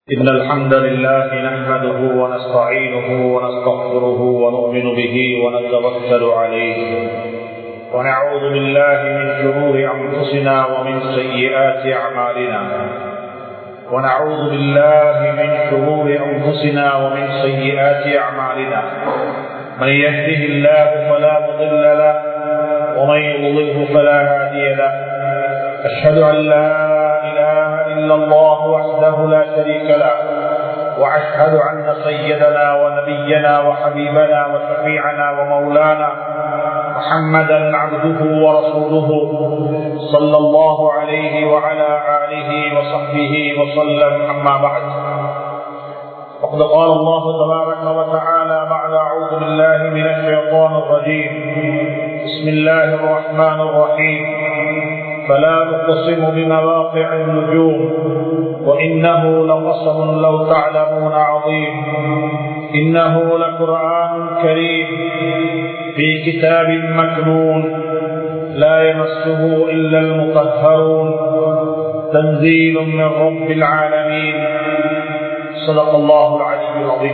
إن الحمد لله نحمده ونستعينه ونستغفره ونؤمن به ونتوكل عليه ونعوذ بالله من شرور أنفسنا ومن سيئات أعمالنا ونعوذ بالله من شرور أنفسنا ومن سيئات أعمالنا من يهده الله فلا مضل له ومن يضلله فلا هادي له أشهد أن لا إله إلا الله وحده لا شريك له وأشهد أن سيدنا ونبينا وحبيبنا وشفيعنا ومولانا محمدا عبده ورسوله صلى الله عليه وعلى آله وصحبه وسلم أما بعد وقد قال الله تبارك وتعالى بعد أعوذ بالله من الشيطان الرجيم بسم الله الرحمن الرحيم فلا نقسم بمواقع النجوم وإنه لقسم لو تعلمون عظيم إنه لقرآن كريم في كتاب مكنون لا يمسه إلا المطهرون تنزيل من رب العالمين صدق الله العلي العظيم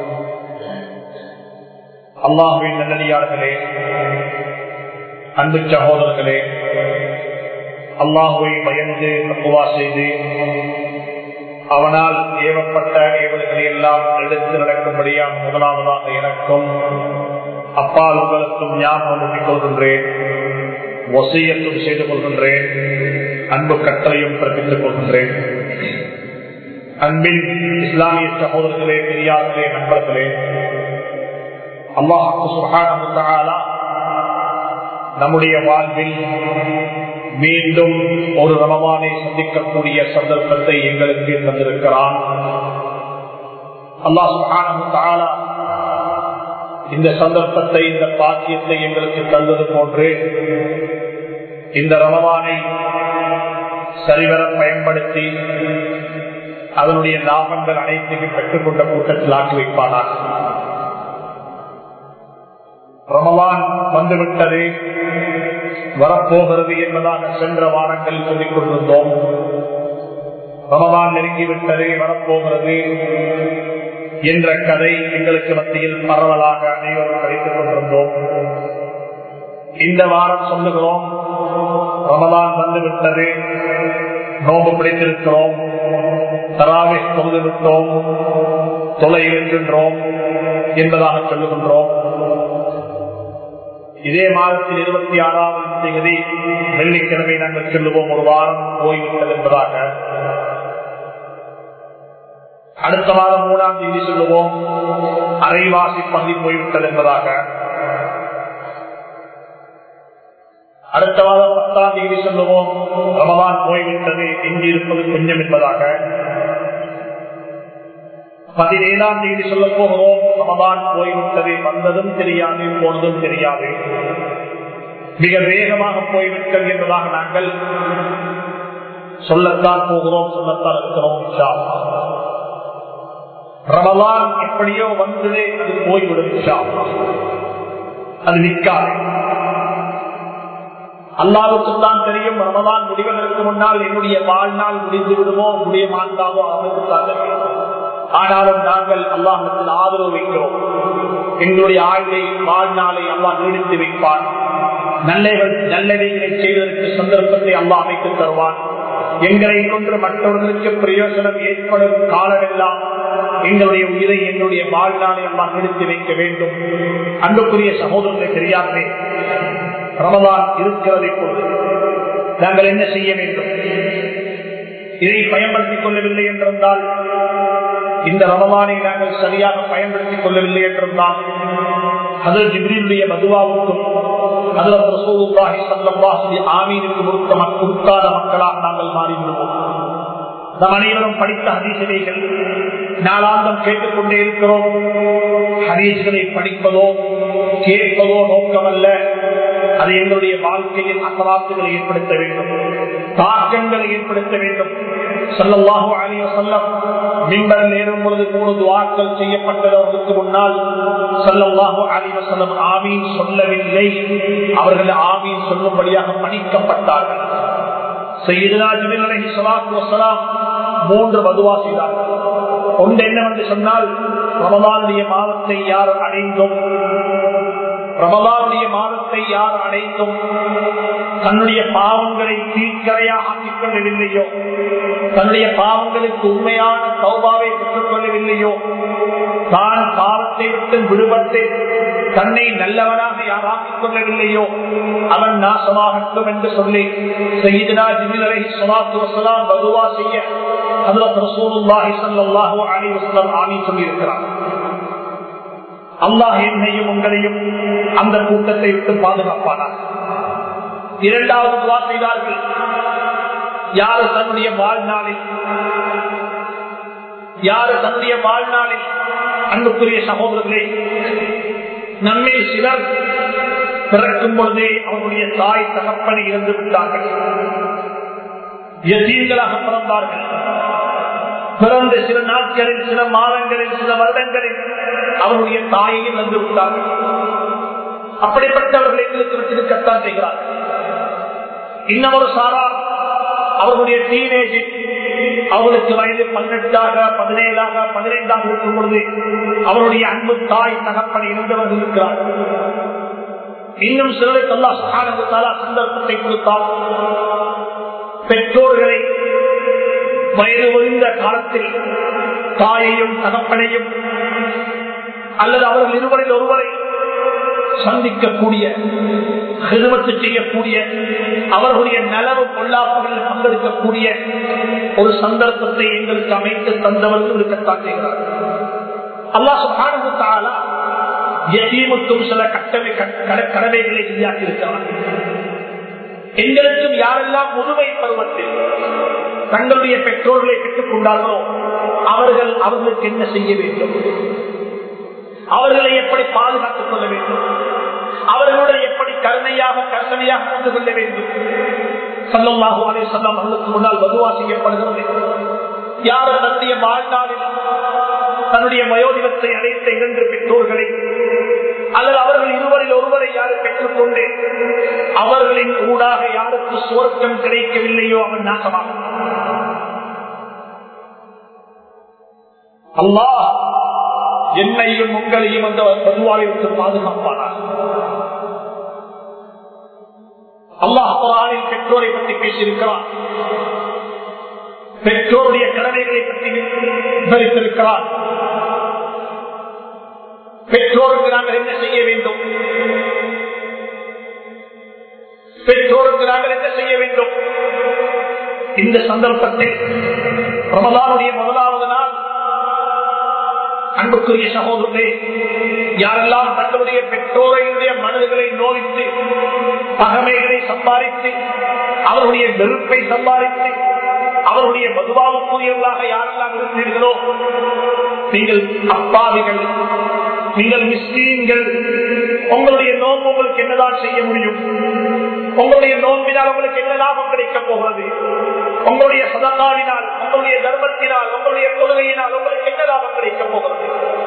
அல்லாஹுவின் நல்லடியார்களே அன்பு சகோதரர்களே அல்லாஹுவை பயந்து தப்புவா செய்து அவனால் ஏவப்பட்ட ஏவல்களை எல்லாம் எடுத்து நடக்கும்படியாக முதலாவதாக எனக்கும் அப்பால் உங்களுக்கும் ஞாபகம் ஊட்டிக் கொள்கின்றேன் ஒசையத்தும் செய்து கொள்கின்றேன் அன்பு கட்டளையும் பிறப்பித்துக் கொள்கின்றேன் அன்பின் இஸ்லாமிய சகோதரர்களே பெரியார்களே நண்பர்களே அல்லாஹு சுகானா நம்முடைய வாழ்வில் மீண்டும் ஒரு ரமவானை சந்திக்கக்கூடிய சந்தர்ப்பத்தை எங்களுக்கு தந்திருக்கிறான் அல்லாஹ் சுகானா இந்த சந்தர்ப்பத்தை இந்த பாக்கியத்தை எங்களுக்கு தந்தது போன்று இந்த ரமவானை சரிவர பயன்படுத்தி அதனுடைய லாபங்கள் அனைத்தையும் பெற்றுக்கொண்ட கூட்டத்தில் ஆக்கி வைப்பானார் ரமவான் வந்துவிட்டது வரப்போகிறது என்பதாக சென்ற வாரங்களில் சொல்லிக் கொண்டிருந்தோம் ரமதான் நெருங்கிவிட்டது வரப்போகிறது என்ற கதை எங்களுக்கு மத்தியில் பரவலாக அனைவரும் கழித்துக் கொண்டிருந்தோம் இந்த வாரம் சொல்லுகிறோம் ரமதான் வந்துவிட்டது நோம்பு பிடித்திருக்கிறோம் தராவை தொகுது விட்டோம் தொலை இருக்கின்றோம் என்பதாக சொல்லுகின்றோம் இதே மாதத்தில் இருபத்தி ஆறாவது தேதி வெள்ளிக்கிழமை நாங்கள் செல்லுவோம் ஒரு வாரம் போய்விட்டது என்பதாக அடுத்த மாதம் மூணாம் தேதி சொல்லுவோம் அரைவாசி பகுதி போய்விட்டது என்பதாக அடுத்த மாதம் பத்தாம் தேதி சொல்லுவோம் ரமதான் போய்விட்டது எஞ்சி இருப்பது கொஞ்சம் என்பதாக பதினேழாம் தேதி சொல்ல போகிறோம் ரமதான் போய்விட்டது வந்ததும் தெரியாது போனதும் தெரியாது மிக வேகமாக போய்விட்டது என்பதாக நாங்கள் சொல்லத்தான் போகிறோம் சொல்லத்தான் இருக்கிறோம் ரமலான் எப்படியோ வந்ததே அது போய்விடும் அது நிற்காது அல்லாவுக்கு தான் தெரியும் ரமலான் முடிவதற்கு முன்னால் என்னுடைய வாழ்நாள் முடிந்து விடுமோ முடிய மாட்டாவோ அவனுக்கு தான் தெரியும் ஆனாலும் நாங்கள் அல்லாஹத்தில் ஆதரவு வைக்கிறோம் எங்களுடைய ஆயுளை வாழ்நாளை அல்லாஹ் நீடித்து வைப்பான் நல்லவைகள் நல்லவைகளை செய்வதற்கு சந்தர்ப்பத்தை அல்லாஹ் அமைத்து தருவான் எங்களை கொண்டு மற்றவர்களுக்கு பிரயோஜனம் ஏற்படும் காலமெல்லாம் எங்களுடைய உயிரை எங்களுடைய வாழ்நாளை எல்லாம் நிறுத்தி வைக்க வேண்டும் அன்புக்குரிய சகோதரர்களை தெரியாதே ரமதான் இருக்கிறது இப்பொழுது நாங்கள் என்ன செய்ய வேண்டும் இதை பயன்படுத்திக் கொள்ளவில்லை என்றிருந்தால் இந்த ரமலானை நாங்கள் சரியாக பயன்படுத்திக் கொள்ளவில்லை என்றிருந்தால் அது ஜிப்ரிலுடைய மதுவாவுக்கும் ஆமீனுக்கு கொடுக்காத மக்களாக நாங்கள் மாறிவிடுவோம் நம் அனைவரும் படித்த ஹதீசிலைகள் நாளாந்தம் கேட்டுக்கொண்டே இருக்கிறோம் ஹதீஸ்களை படிப்பதோ கேட்பதோ நோக்கமல்ல அது எங்களுடைய வாழ்க்கையில் அசலாத்துகளை ஏற்படுத்த வேண்டும் தாக்கங்களை ஏற்படுத்த வேண்டும் சொல்லல்லாஹு அலிய சொல்லம் மிம்பரில் ஏறும் பொழுது மூணு துவாக்கள் செய்யப்பட்டதற்கு முன்னால் சொல்லல்லாஹு அலிவ சொல்லம் ஆமீன் சொல்லவில்லை அவர்கள் ஆமீன் சொல்லும்படியாக பணிக்கப்பட்டார்கள் செய்தா ஜிபில் அலஹி சலாத்து வசலாம் மூன்று மதுவா செய்தார்கள் ஒன்று என்னவென்று சொன்னால் ரமதானுடைய மாதத்தை யார் அடைந்தோம் ரமதானுடைய மாதத்தை யார் அடைந்தும் தன்னுடைய பாவங்களை தீர்க்கரையாக ஆக்கிக் கொள்ளவில்லையோ தன்னுடைய பாவங்களுக்கு உண்மையான சௌபாவை பெற்றுக் கொள்ளவில்லையோ தான் பாவத்தை விட்டு விடுபட்டு தன்னை நல்லவனாக யார் ஆக்கிக் கொள்ளவில்லையோ அவன் நாசமாகட்டும் என்று சொல்லி செய்தினா ஜிமிலரை சொலாத்து வசலாம் வதுவா செய்ய அதில் ரசூலுல்லாஹி ஸல்லல்லாஹு அலைஹி வஸல்லம் ஆமீன் சொல்லியிருக்கிறார் அல்லாஹ் என்னையும் உங்களையும் அந்த கூட்டத்தை விட்டு பாதுகாப்பானார் இரண்டாவது துவா செய்தார்கள் யாரு தன்னுடைய வாழ்நாளில் யாரு தன்னுடைய வாழ்நாளில் அன்புக்குரிய சகோதரர்களே நம்மை சிலர் பிறக்கும் பொழுதே அவருடைய தாய் தகப்பனை இறந்து விட்டார்கள் எத்தீன்களாக பிறந்தார்கள் பிறந்த சில நாட்களில் சில மாதங்களில் சில வருடங்களில் அவருடைய தாயையும் வந்து விட்டார்கள் அப்படிப்பட்டவர்கள் எங்களுக்கு இருக்கத்தான் செய்கிறார்கள் இன்னொரு சாரா அவர்களுடைய டீனேஜில் அவர்களுக்கு வயது பதினெட்டாக பதினேழாக பதினைந்தாக இருக்கும் பொழுது அவருடைய அன்பு தாய் தகப்பனை இருந்தவர்கள் இருக்கிறார்கள் இன்னும் சிலருக்கு அல்லா சுகானத்தாலா சந்தர்ப்பத்தை கொடுத்தால் பெற்றோர்களை வயது ஒழிந்த காலத்தில் தாயையும் தகப்பனையும் அல்லது அவர்கள் இருவரில் ஒருவரை சந்திக்கக்கூடிய ஹிருமத்து செய்யக்கூடிய அவர்களுடைய நலவு பொல்லாப்புகளில் பங்கெடுக்கக்கூடிய ஒரு சந்தர்ப்பத்தை எங்களுக்கு அமைத்து தந்தவர்கள் இருக்கத்தான் செய்கிறார்கள் அல்லா சுகானத்தாலா எதீமுக்கும் சில கட்டளை கடமைகளை செய்யாக்கி இருக்கிறார் எங்களுக்கும் யாரெல்லாம் முதுமை பருவத்தில் தங்களுடைய பெற்றோர்களை பெற்றுக் கொண்டார்களோ அவர்கள் அவர்களுக்கு என்ன செய்ய வேண்டும் அவர்களை எப்படி பாதுகாத்துக் கொள்ள வேண்டும் அவர்களுடன் எப்படி கருணையாக கருணையாக நடந்து கொள்ள வேண்டும் சல்லல்லாஹு அலே சொல்லம் அவர்களுக்கு முன்னால் வதுவா செய்யப்படுகிறது யாரும் தன்னுடைய வாழ்நாளில் தன்னுடைய வயோதிபத்தை அடைத்த இரண்டு பெற்றோர்களை அல்லது அவர்கள் இருவரில் ஒருவரை யாரு பெற்றுக்கொண்டு அவர்களின் ஊடாக யாருக்கு சுவர்க்கம் கிடைக்கவில்லையோ அவன் நாசமாக அல்லாஹ் என்னையும் உங்களையும் அந்த பதுவாவை விட்டு பாதுகாப்பானார் அல்லாஹ் குரானில் பெற்றோரை பற்றி பேசியிருக்கிறார் பெற்றோருடைய கடமைகளை பற்றி விவரித்திருக்கிறார் பெற்றோருக்கு நாங்கள் என்ன செய்ய வேண்டும் பெற்றோருக்கு நாங்கள் என்ன செய்ய வேண்டும் இந்த சந்தர்ப்பத்தில் ரமதானுடைய முதலாவது நாள் அன்புக்குரிய சகோதரே யாரெல்லாம் தங்களுடைய பெற்றோரையுடைய மனதுகளை நோவித்து பகமைகளை சம்பாதித்து அவருடைய வெறுப்பை சம்பாதித்து அவருடைய மதுவாவுக்குரியவர்களாக யாரெல்லாம் இருந்தீர்களோ நீங்கள் அப்பாவிகள் நீங்கள் மிஸ்லீம்கள் உங்களுடைய நோன்பு உங்களுக்கு என்னதான் செய்ய முடியும் உங்களுடைய நோன்பினால் உங்களுக்கு என்ன லாபம் கிடைக்கப் போகிறது உங்களுடைய சதங்காவினால் உங்களுடைய தர்மத்தினால் உங்களுடைய கொள்கையினால் உங்களுக்கு என்ன லாபம் கிடைக்கப் போகிறது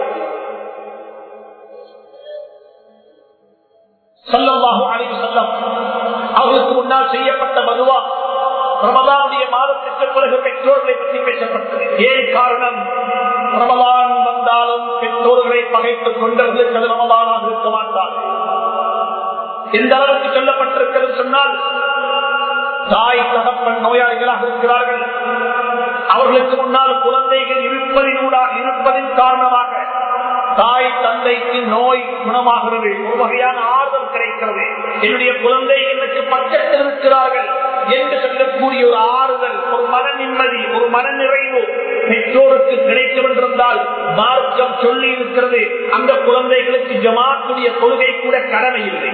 சொல்லவாகும் அனைத்து செல்லம் அவர்களுக்கு முன்னால் செய்யப்பட்ட மதுவா ரமதானுடைய மாதத்திற்கு பிறகு பெற்றோர்களை பற்றி பேசப்பட்டது ஏன் காரணம் ரமதான் வந்தாலும் பெற்றோர்களை பகைத்துக் கொண்டவர்களுக்கு அது ரமதானாக இருக்க மாட்டார் எந்த அளவுக்கு சொல்லப்பட்டிருக்கிறது சொன்னால் தாய் தகப்பன் நோயாளிகளாக இருக்கிறார்கள் அவர்களுக்கு முன்னால் குழந்தைகள் இருப்பதினூடாக இருப்பதின் காரணமாக தாய் தந்தைக்கு நோய் குணமாகிறது ஒரு வகையான ஆறுதல் கிடைக்கிறது என்னுடைய குழந்தை எனக்கு பக்கத்தில் இருக்கிறார்கள் என்று சொல்லக்கூடிய ஒரு ஆறுதல் ஒரு மன நிம்மதி ஒரு மன நிறைவு பெற்றோருக்கு கிடைக்கும் என்றிருந்தால் மார்க்கம் சொல்லி இருக்கிறது அந்த குழந்தைகளுக்கு ஜமாத்துடைய கொள்கை கூட கடமை இல்லை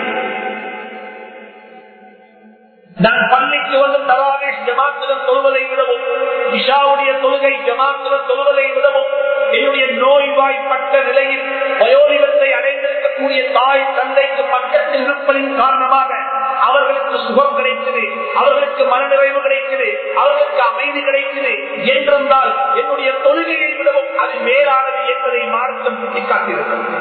நான் பள்ளிக்கு வந்து தராவேஷ் ஜமாத்துடன் தொழுவதை விடவும் இஷாவுடைய தொழுகை ஜமாத்துடன் தொழுவதை விடவும் என்னுடைய நோய்வாய்ப்பட்ட நிலையில் வயோதிபத்தை அடைந்திருக்கக்கூடிய தாய் தந்தைக்கு பக்கத்தில் இருப்பதின் காரணமாக அவர்களுக்கு சுகம் கிடைக்குது அவர்களுக்கு மனநிறைவு கிடைக்குது அவர்களுக்கு அமைதி கிடைக்குது என்றிருந்தால் என்னுடைய தொழுகையை விடவும் அது மேலானது என்பதை மார்க்கம் சுட்டிக்காட்டியிருக்கிறது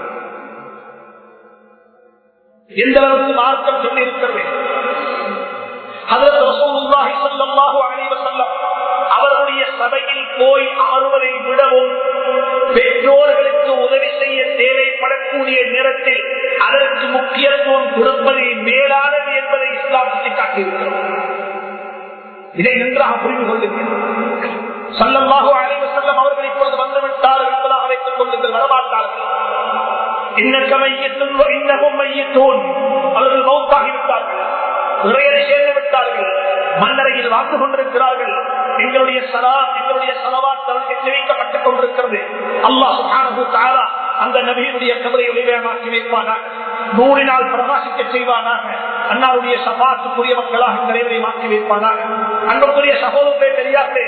எந்த அளவுக்கு மார்க்கம் சொல்லியிருக்கிறது அவர்களுடைய சபையில் போய் அமர்வதை விடவும் பெற்றோர்களுக்கு உதவி செய்ய தேவைப்படக்கூடிய நேரத்தில் அதற்கு முக்கியத்துவம் கொடுப்பது மேலானது என்பதை இஸ்லாம் சுட்டிக்காட்டியிருக்கிறோம் இதை நன்றாக புரிந்து கொள்ளுங்கள் சல்லமாக அழைவு செல்லம் அவர்கள் இப்பொழுது வந்துவிட்டார்கள் என்பதாக வைத்துக் கொள்ளுங்கள் வரமாட்டார்கள் இன்னக்க மையத்தும் இன்னகும் மையத்தோன் அவர்கள் மௌத்தாகிவிட்டார்கள் நிறைய சேர்ந்து விட்டார்கள் மன்னரையில் வாழ்ந்து கொண்டிருக்கிறார்கள் எங்களுடைய சலா எங்களுடைய சலவாத் அவர்களுக்கு தெரிவிக்கப்பட்டுக் கொண்டிருக்கிறது அல்லாஹ் சுப்ஹானஹு தஆலா அந்த நபியினுடைய கபரை ஒளிமயமாக்கி வைப்பானாக நூறினால் பிரகாசிக்க செய்வானாக அன்னாருடைய சபாத்துக்குரிய மக்களாக இந்த அனைவரை மாற்றி வைப்பானாக அன்புக்குரிய சகோதரத்தை தெரியாதே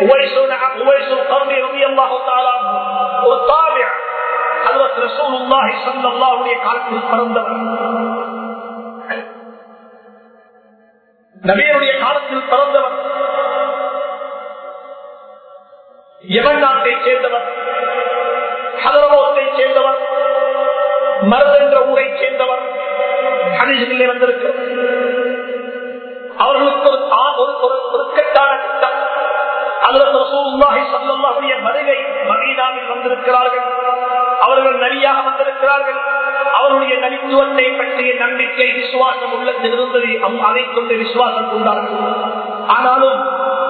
ஒரு தாபிய அதற்கு ரசூலுல்லாஹி ஸல்லல்லாஹுடைய காலத்தில் பிறந்தவர் நபியருடைய காலத்தில் பிறந்தவர் எவன் நாட்டை சேர்ந்தவர் ஹதரவோத்தை சேர்ந்தவர் மருது என்ற ஊரை சேர்ந்தவர் ஹனிஜிலே வந்திருக்கிறது அவர்களுக்கு ஒரு ஒரு ஒரு ஒருக்கட்டான திட்டம் வருகை மதீனாவில் வந்திருக்கிறார்கள் அவர்கள் நரியாக வந்திருக்கிறார்கள் அவருடைய நரித்துவத்தை பற்றிய நம்பிக்கை விசுவாசம் உள்ளத்தில் இருந்தது அதை கொண்டு விசுவாசம் கொண்டார்கள் ஆனாலும்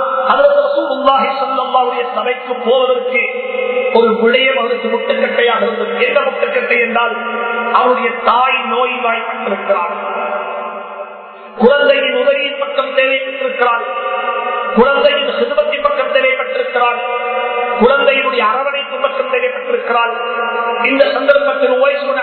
சபைக்கு போவதற்கு ஒரு விடயம் அவருக்கு முட்டுக்கட்டையாக இருந்தது எந்த முட்டுக்கட்டை என்றால் அவருடைய தாய் நோய் வாய்ப்பட்டிருக்கிறார் குழந்தையின் உதவியின் பக்கம் தேவைப்பட்டிருக்கிறார் குழந்தையின் சிறுபத்தின் பக்கம் தேவைப்பட்டிருக்கிறார் குழந்தையினுடைய அரவணைப்பு பக்கம் தேவைப்பட்டிருக்கிறார் இந்த சந்தர்ப்பத்தில்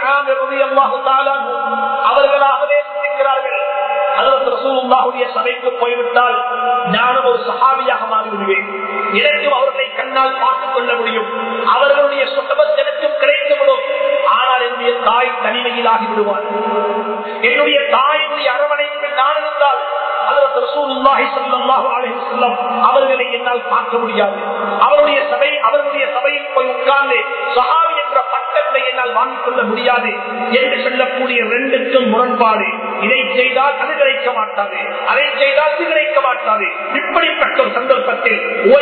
அவர்களாகவே சிந்திக்கிறார்கள் அதற்கு ரசூலுல்லாஹுடைய சபைக்கு போய்விட்டால் நானும் ஒரு சஹாபியாக மாறிவிடுவேன் எனக்கும் அவர்களை கண்ணால் பார்த்துக் கொள்ள முடியும் அவர்களுடைய சுத்தபத் எனக்கும் கிடைத்துவிடும் ஆனால் என்னுடைய தாய் தனிமையிலாகி விடுவார் என்னுடைய தாயினுடைய அரவணைப்பில் நான் இருந்தால் அவர்களை என்னால் பார்க்க முடியாது அவருடைய சபை அவர்களுடைய சபையில் போய் உட்கார்ந்து சஹாவி என்ற பட்டத்தை என்னால் வாங்கிக் கொள்ள முடியாது என்று சொல்லக்கூடிய ரெண்டுக்கும் முரண்பாடு இதை செய்தால் அது கிடைக்க மாட்டாது அதை செய்தால் இது கிடைக்க மாட்டாது இப்படிப்பட்ட ஒரு சந்தர்ப்பத்தில்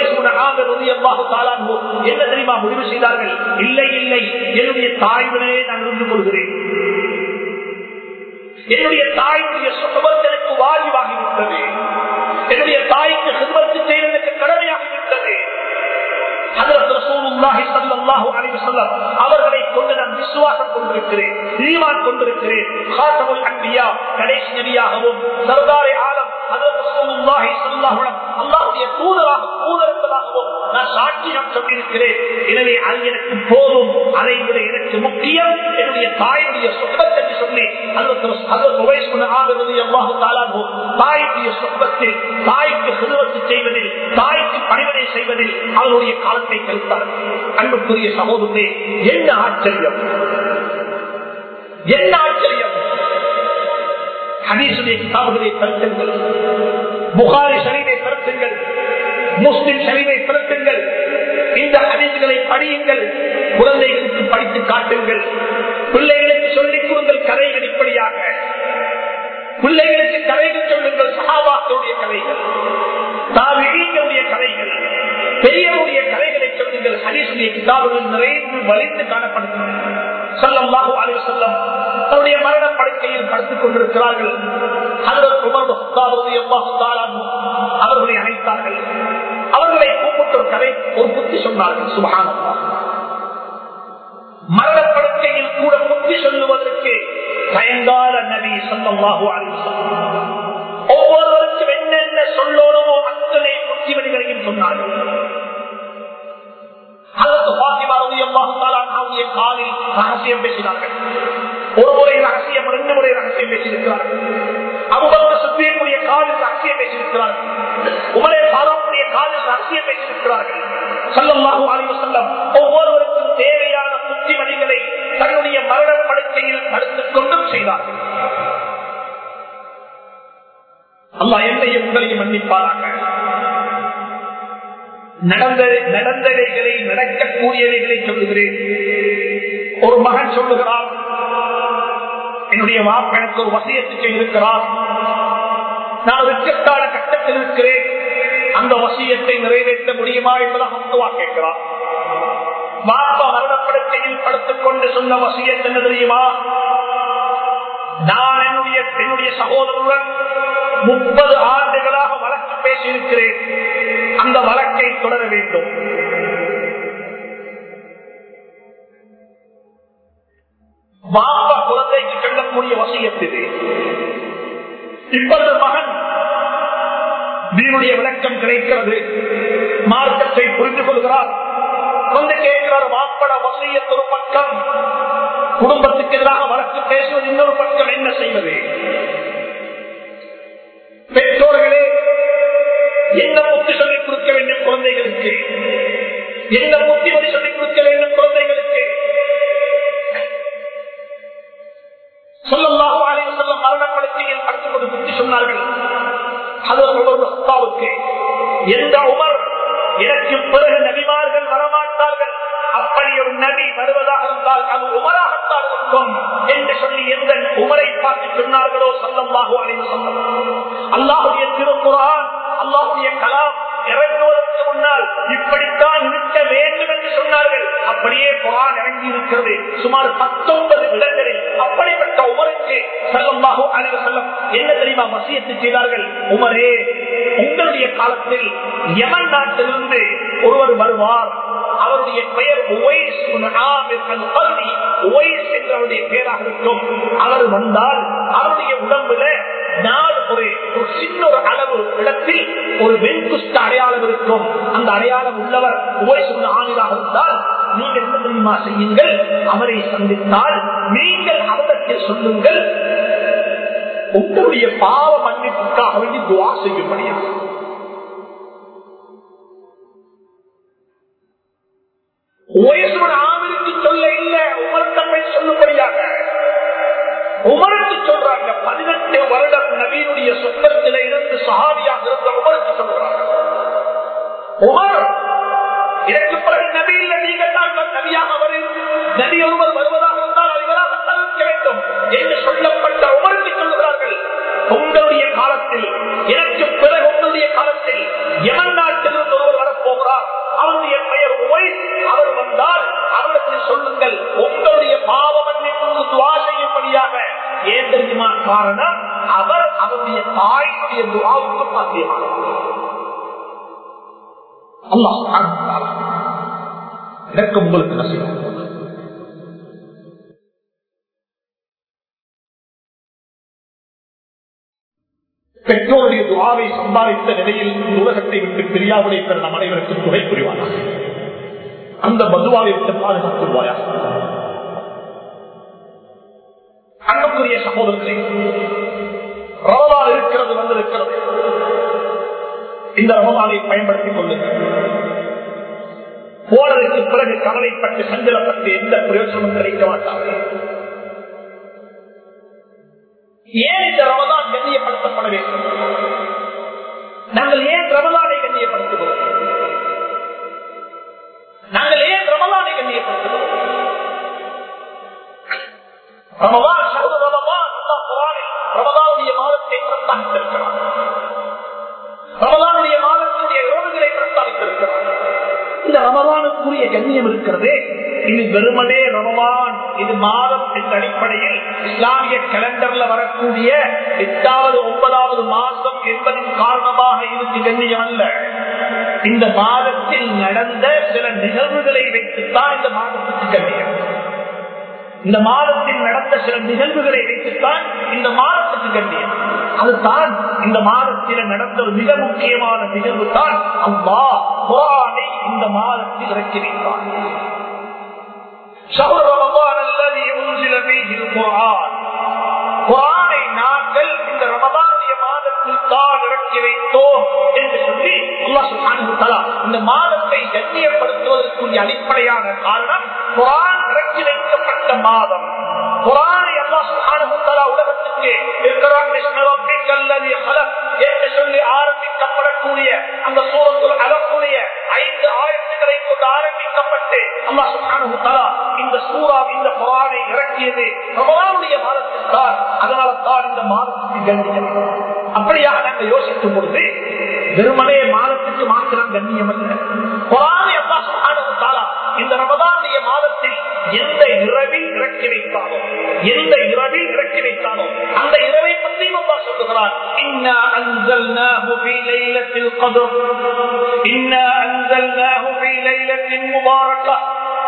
என்ன தெரியுமா முடிவு செய்தார்கள் இல்லை இல்லை என்னுடைய தாய்வுடனே நான் இருந்து கொள்கிறேன் என்னுடைய தாயுடைய சுகபத்தனுக்கு வாயுவாகிவிட்டது என்னுடைய தாய்க்கு சிறுவத்து செய்வதற்கு கடமையாகிவிட்டது அவர்களை கொண்டு நான் விசுவாசம் கொண்டிருக்கிறேன் ஈமான் கொண்டிருக்கிறேன் கடைசி நபியாகவும் சர்தாரை ஆலம் அல்லாஹுடைய தூதராக தூதரங்களாகவும் நான் சாட்சியம் சொல்லியிருக்கிறேன் எனவே அது எனக்கு போதும் அதை விட எனக்கு முக்கியம் என்னுடைய தாயுடைய சுத்தத்தை சொல்லி தாயுடைய சுத்தத்தில் தாய்க்கு சிறுவத்து செய்வதில் தாய்க்கு பணிவனை செய்வதில் அவருடைய காலத்தை கழித்தார் அன்புக்குரிய சகோதரே என்ன ஆச்சரியம் என்ன ஆச்சரியம் ஹதீசுடைய கிதாபுகளை கருத்துங்கள் புகாரி ஷரீரை கருத்துங்கள் முஸ்லிம் ஷரீரை கருத்துங்கள் இந்த ஹதீசுகளை படியுங்கள் குழந்தைகளுக்கு படித்து காட்டுங்கள் பிள்ளைகளுக்கு சொல்லிக் கொடுங்கள் கதைகள் இப்படியாக பிள்ளைகளுக்கு கதைகள் சொல்லுங்கள் சகாபாக்களுடைய கதைகள் தாவிகளுடைய கதைகள் பெரியவருடைய கதைகளை சொல்லுங்கள் ஹதீசுடைய கிதாபுகள் நிறைந்து வலிந்து காணப்படுகின்றன சொல்லமாக அலைவு செல்லம் தன்னுடைய மரண படுக்கையில் படுத்துக் கொண்டிருக்கிறார்கள் அவர்களை அழைத்தார்கள் அவர்களை கூப்பிட்டு ஒரு கதை ஒரு புத்தி சொன்னார்கள் சுபகானம் மரணப்படுக்கையில் கூட புத்தி சொல்லுவதற்கு பயங்கால நபி சொல்லமாக ஒவ்வொருவருக்கும் என்னென்ன சொல்லணுமோ அத்தனை புத்திமதிகளையும் சொன்னார்கள் காலில் ரகசியம் பேசினார்கள் ஒரு முறை ரகசியம் ரெண்டு முறை ரகசியம் பேசியிருக்கிறார்கள் அபுபக்க சுத்தியக்கூடிய காலில் ரகசியம் பேசியிருக்கிறார்கள் உமரே பாரம்பரிய காலில் ரகசியம் பேசியிருக்கிறார்கள் சொல்லமாக அறிவு செல்லம் ஒவ்வொருவருக்கும் தேவையான புத்திமதிகளை தன்னுடைய மரண படுக்கையில் தடுத்துக் கொண்டும் செய்தார்கள் அல்லா என்னையும் உங்களையும் மன்னிப்பாராக நடந்த நடந்தவைகளை நடக்கக்கூடியவைகளை சொல்லுகிறேன் ஒரு மகன் சொல்லுகிறார் என்னுடைய வாப்பு எனக்கு ஒரு வசியத்து செய்திருக்கிறார் நான் ஒரு இக்கட்டான கட்டத்தில் இருக்கிறேன் அந்த வசியத்தை நிறைவேற்ற முடியுமா என்பதாக அத்துவா கேட்கிறார் பாப்பா மரணப்படுக்கையில் படுத்துக் கொண்டு சொன்ன வசியத் என்ன தெரியுமா நான் என்னுடைய என்னுடைய சகோதரருடன் முப்பது ஆண்டுகளாக வழக்கு பேசியிருக்கிறேன் அந்த வழக்கை தொடர வேண்டும் பாப்பா குழந்தைக்கு சொல்லக்கூடிய வசியத்திது இப்பொழுது மகன் நீனுடைய விளக்கம் கிடைக்கிறது மார்க்கத்தை புரிந்து கொள்கிறார் வந்து கேட்கிறார் வாப்பட வசியத் ஒரு பக்கம் குடும்பத்துக்கு எதிராக வழக்கு பேசுவது இன்னொரு பக்கம் என்ன செய்வது பெற்றோர்களே என்ன புத்தி சொல்லிக் கொடுக்க வேண்டும் குழந்தைகளுக்கு என்ன புத்திமதி சொல்லிக் கொடுக்க வேண்டும் குழந்தைகளுக்கு சொல்லல்லாஹு அலைஹி வஸல்லம் மரணப்படுக்கையில் படுத்துக்கொண்டு புத்தி சொன்னார்கள் அதற்கு எந்த உமர் எனக்கு பிறகு நபிமார்கள் வரமாட்டார்கள் அப்படி ஒரு நபி வருவதாக இருந்தால் அது உமராகத்தான் இருக்கும் என்று சொல்லி எந்த உமரை பார்த்து சொன்னார்களோ சொல்லம்பாகோ அழைந்து சொல்லம் அல்லாஹுடைய திருக்குறான் அல்லாஹுடைய கலாம் இறங்குவதற்கு முன்னால் இப்படித்தான் இருக்க வேண்டும் என்று சொன்னார்கள் அப்படியே குரான் இறங்கி இருக்கிறது சுமார் பத்தொன்பது இடங்களில் அப்படிப்பட்ட உமருக்கு செல்லம்பாகோ அழைவு செல்லம் என்ன தெரியுமா வசியத்தை செய்தார்கள் உமரே உங்களுடைய காலத்தில் யமன் நாட்டிலிருந்து ஒருவர் வருவார் அவருடைய பெயர் உவைஸ் உவைஸ் என்றவருடைய பெயராக இருக்கும் அவர் வந்தால் அவருடைய உடம்புல நாள் ஒரு ஒரு சின்ன ஒரு அளவு இடத்தில் ஒரு வெண்குஷ்ட அடையாளம் இருக்கும் அந்த அடையாளம் உள்ளவர் உவைஸ் ஆணிதாக இருந்தால் நீங்கள் என்ன தெரியுமா செய்யுங்கள் அவரை சந்தித்தால் நீங்கள் அவரிடத்தில் சொல்லுங்கள் உங்களுடைய பாவ மன்னிப்புக்காக வேண்டி துவா செய்யும்படியாக ஆமிற்கு சொல்ல இல்ல உமர்த்தம்மை சொல்லும்படியாக உமருக்கு சொல்றாங்க பதினெட்டு வருடம் நவீனுடைய சொந்தத்தில இருந்து சஹாபியாக இருந்த உமருக்கு சொல்றாங்க உமர் இதற்கு பிறகு நபி இல்ல நீங்கள் தான் நபியாக வரும் நபி ஒருவர் வருவதாக இருந்தால் அறிவராக தவிர்க்க வேண்டும் என்று சொல்லப்பட்ட உமருக்கு சொல்லுகிறார்கள் உங்களுடைய காலத்தில் எனக்கு பிறகு உங்களுடைய காலத்தில் எமன் நாட்டிலிருந்து ஒருவர் வரப்போகிறார் அவருடைய பெயர் ஒய்ஸ் அவர் வந்தால் அவருக்கு சொல்லுங்கள் உங்களுடைய பாவ மன்னிப்பு துவா செய்யும்படியாக ஏன் தெரியுமா காரணம் அவர் அவருடைய தாயினுடைய துவாவுக்கு பாத்தியமானவர் அல்லாஹ் எனக்கு உங்களுக்கு நசிகம் பெற்றோருடைய துவாவை சம்பாதித்த நிலையில் உலகத்தை விட்டு பிரியாவுடைய நம் அனைவருக்கும் துணை புரிவானாக அந்த மதுவாவை விட்டு பாதுகாத்துவாயா அன்புக்குரிய சகோதரர்களே ரமலான் இருக்கிறது வந்திருக்கிறது இந்த ரமலானை பயன்படுத்திக் கொள்ளுங்கள் போனதற்கு பிறகு கவலைப்பட்டு சஞ்சலப்பட்டு எந்த பிரயோஜனமும் கிடைக்க மாட்டார்கள் ஏன் இந்த ரமதான் கண்ணியப்படுத்தப்பட வேண்டும் நாங்கள் ஏன் ரமலானை கண்ணியப்படுத்துகிறோம் நாங்கள் ஏன் ரமலானை கண்ணியப்படுத்துகிறோம் ரமதான் சகோதர ரமதான் அல்லா குரானில் ரமதானுடைய மாதத்தை பிரஸ்தாபித்திருக்கிறார் ரமதானுடைய மாதத்துடைய இரவுகளை பிரஸ்தாபித்திருக்கிறார் இந்த ரமதானுக்குரிய கண்ணியம் இருக்கிறது இது வெறுமனே ரமலான் இது மாதம் என்ற அடிப்படையில் இஸ்லாமிய கலண்டர்ல வரக்கூடிய எட்டாவது ஒன்பதாவது மாதம் என்பதன் காரணமாக இதுக்கு கண்ணியம் அல்ல இந்த மாதத்தில் நடந்த சில நிகழ்வுகளை வைத்துத்தான் இந்த மாதத்துக்கு கண்ணியம் இந்த மாதத்தில் நடந்த சில நிகழ்வுகளை வைத்துத்தான் இந்த மாதத்துக்கு கண்ணியம் அதுதான் இந்த மாதத்தில் நடந்த ஒரு மிக முக்கியமான நிகழ்வு தான் அம்மா குரானை இந்த மாதத்தில் இறக்கி வைத்தார் شهر رمضان الذي انزل فيه القرآن குரானை நாங்கள் இந்த ரமதானுடைய மாதத்தில் தான் இறக்கி வைத்தோம் என்று சொல்லி அல்லாஹ் சுப்ஹானஹு வ தஆலா இந்த மாதத்தை கண்ணியப்படுத்துவதற்குரிய அடிப்படையான காரணம் குரான் இறக்கி வைக்கப்பட்ட மாதம் குரானை அல்லாஹ் சுப்ஹானஹு வ தஆலா உலகத்துக்கு இக்ரான் பிஸ்மி ரப்பிக்கல் லதீ ஹலக் என்று சொல்லி ஆரம்பிக்கப்படக்கூடிய அந்த சூரத்துல் அலக்குடைய ஐந்து ஆயத்துக்களை கொண்டு ஆரம்பிக்கப்பட்டு அல்லாஹ் சுப்ஹானஹு வ தஆலா இந்த சூரா இந்த குரானை இறக்கியது ரமலானுடைய மாதத்தில் தான் அதனால தான் இந்த மாதத்துக்கு கண்ணியம் அப்படியாக நாங்கள் யோசிக்கும் பொழுது வெறுமனே மாதத்துக்கு குரானுக்கு மாத்திரம் கண்ணியம் அல்ல குரானை அல்லா சுப்ஹானஹு தஆலா இந்த ரமதானுடைய மாதத்தில் எந்த இரவில் இறக்கி வைத்தாலோ எந்த இரவில் இறக்கி வைத்தாலோ அந்த இரவை பற்றியும் அல்லா சொல்லுகிறார் இன்னா அன்சல்னாஹு ஃபீ லைலத்தில் கத்ர் இன்னா அன்சல்னாஹு ஃபீ லைலத்தின் முபாரக்கah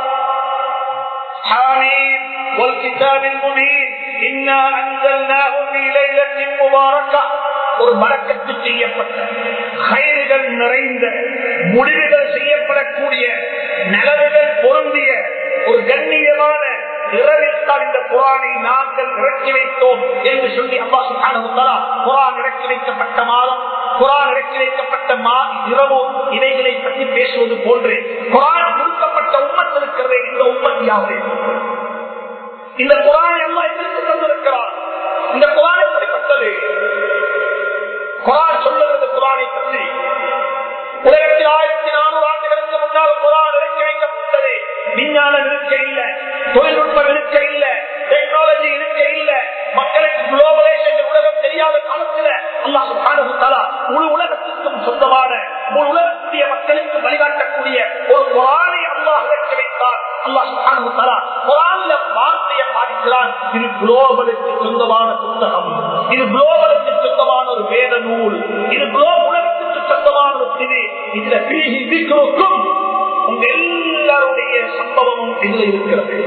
حميد والكتاب المبين إنا أنزلناه في ليلة مباركة ஒரு மறக்கத்து செய்யப்பட்ட கயிறுகள் நிறைந்த முடிவுகள் செய்யப்படக்கூடிய நலவுகள் பொருந்திய ஒரு கண்ணியமான இரவில்தான் இந்த குரானை நாங்கள் இறக்கி வைத்தோம் என்று சொல்லி அப்பா சுகான குரான் இறக்கி வைக்கப்பட்ட மாதம் குரான் இறக்கி வைக்கப்பட்ட மா இரவு இவைகளை பற்றி பேசுவது போன்று குரான் கொடுக்கப்பட்ட உம்மத் இருக்கிறதே இந்த உம்மத்தியாவது இந்த குரானை எல்லாம் எதிர்த்து தந்திருக்கிறார் இந்த குரான் எப்படிப்பட்டது குரான் சொல்லுகிறது குரானை பற்றி உலகத்தில் ஆயிரத்தி நானூறு ஆண்டுகளுக்கு முன்னால் குரான் இறக்கி வைக்கப்பட்டது விஞ்ஞானம் இருக்க இல்ல தொழில்நுட்பம் இருக்க இல்ல டெக்னாலஜி இருக்க இல்ல மக்களுக்கு குளோபலேஷன் உலகம் தெரியாத காலத்துல அல்லா சுகானு தலா முழு உலகத்திற்கும் சொந்தமான முழு உலகத்துடைய மக்களுக்கு வழிகாட்டக்கூடிய ஒரு குரானை அல்லாஹ் இறக்கி வைத்தார் அல்லா சுகானு தலா குரான்ல வார்த்தையை பாதிக்கிறான் இது குளோபலுக்கு சொந்தமான புத்தகம் இது குளோபலுக்கு சொந்தமான ஒரு வேத நூல் இது குளோப் உலகத்துக்கு சொந்தமான ஒரு திரு இதுல பீஹி திக்ருக்கும் உங்க எல்லாருடைய சம்பவமும் இதுல இருக்கிறது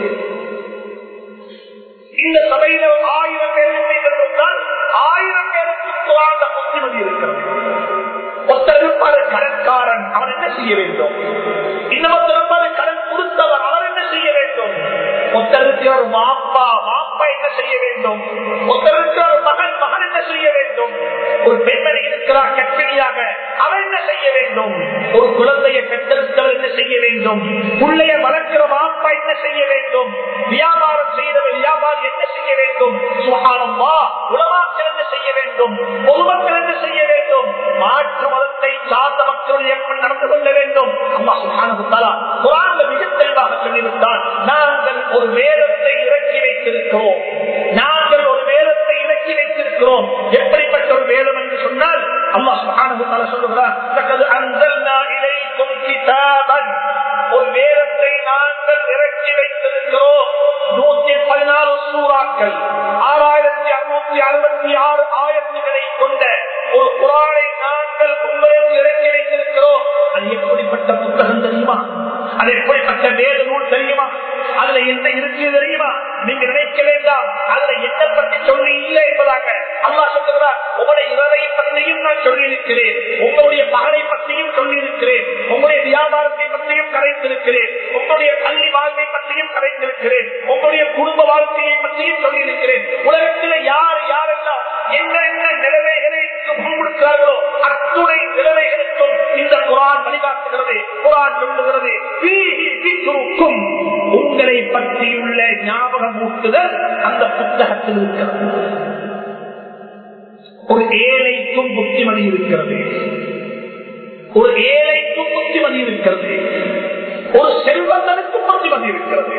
இந்த சபையில ஆயிரம் பேர் இருந்தால் ஆயிரம் பேருக்கு குரான் புத்திமதி இருக்கிறது ஒருத்தர் இருப்பாரு கடற்காரன் அவன் என்ன செய்ய வேண்டும் இன்னொருத்தர் இருப்பாரு கடன் கொடுத்தவர் அவர் என்ன செய்ய வேண்டும் ஒருத்தருக்கு ஒரு மாப்பா மாப்பா என்ன செய்ய வேண்டும் ஒருத்தருக்கு ஒரு மகன் மகன் என்ன செய்ய வேண்டும் ஒரு பெண்மணி இருக்கிறார் கற்பிணியாக அவர் என்ன செய்ய வேண்டும் ஒரு குழந்தையை பெற்றெடுத்தவர் என்ன செய்ய வேண்டும் பிள்ளைய வளர்க்கிற மாப்பா என்ன செய்ய வேண்டும் வியாபாரம் செய்தவர் வியாபாரி என்ன செய்ய வேண்டும் சுகாரம்மா உலமாக்கள் என்ன செய்ய வேண்டும் பொதுமக்கள் என்ன செய்ய வேண்டும் மாற்று மதத்தை சார்ந்த மக்கள் எப்படி நடந்து கொள்ள வேண்டும் அம்மா சுகானகுத்தாலா குரான்ல மிக தெளிவாக சொல்லிவிட்டால் நாங்கள் ஒரு வேதத்தை இறக்கி வைத்திருக்கிறோம் நாங்கள் ஒரு வேதத்தை இறக்கி வைத்திருக்கிறோம் எப்படிப்பட்ட ஒரு வேதம் என்று சொன்னால் அம்மா சுகானகுத்தாலா சொல்லுகிறார் ஒரு வேதத்தை நாங்கள் இறக்கி வைத்திருக்கிறோம் நூத்தி பதினாறு சூறாக்கள் ஆறாயிரத்தி அறுநூத்தி அறுபத்தி ஆறு ஆயிரத்துகளை கொண்ட ஒரு குரானை நாங்கள் உங்களுக்கு இறக்கி வைத்திருக்கிறோம் அது எப்படிப்பட்ட புத்தகம் தெரியுமா அது எப்படிப்பட்ட வேத நூல் தெரியுமா அதுல என்ன இருக்கு தெரியுமா நீங்க நினைக்க வேண்டாம் அதுல என்ன பற்றி சொல்லி இல்லை என்பதாக அல்லா சொல்லுகிறார் உங்களுடைய இரவை பற்றியும் நான் சொல்லி இருக்கிறேன் உங்களுடைய பகலை பற்றியும் சொல்லி இருக்கிறேன் உங்களுடைய வியாபாரத்தை பற்றியும் கரைத்திருக்கிறேன் உங்களுடைய பள்ளி வாழ்க்கை பற்றியும் கரைத்திருக்கிறேன் உங்களுடைய குடும்ப வாழ்க்கையை பற்றியும் சொல்லி இருக்கிறேன் உலகத்தில் யார் யாரெல்லாம் என்ன என்ன நிலைமைகளை கொடுக்கிறார்களோ அத்துணை நிலைமைகளுக்கும் இந்த குரான் வழிகாட்டுகிறது குரான் சொல்லுகிறது உங்களை பற்றியுள்ள ஞாபகம் ஊட்டுதல் அந்த புத்தகத்தில் இருக்கிறது ஒரு ஏழைக்கும் புத்திமதி இருக்கிறது ஒரு ஏழைக்கும் புத்திமதி இருக்கிறது ஒரு செல்வந்தனுக்கும் புத்திமதி இருக்கிறது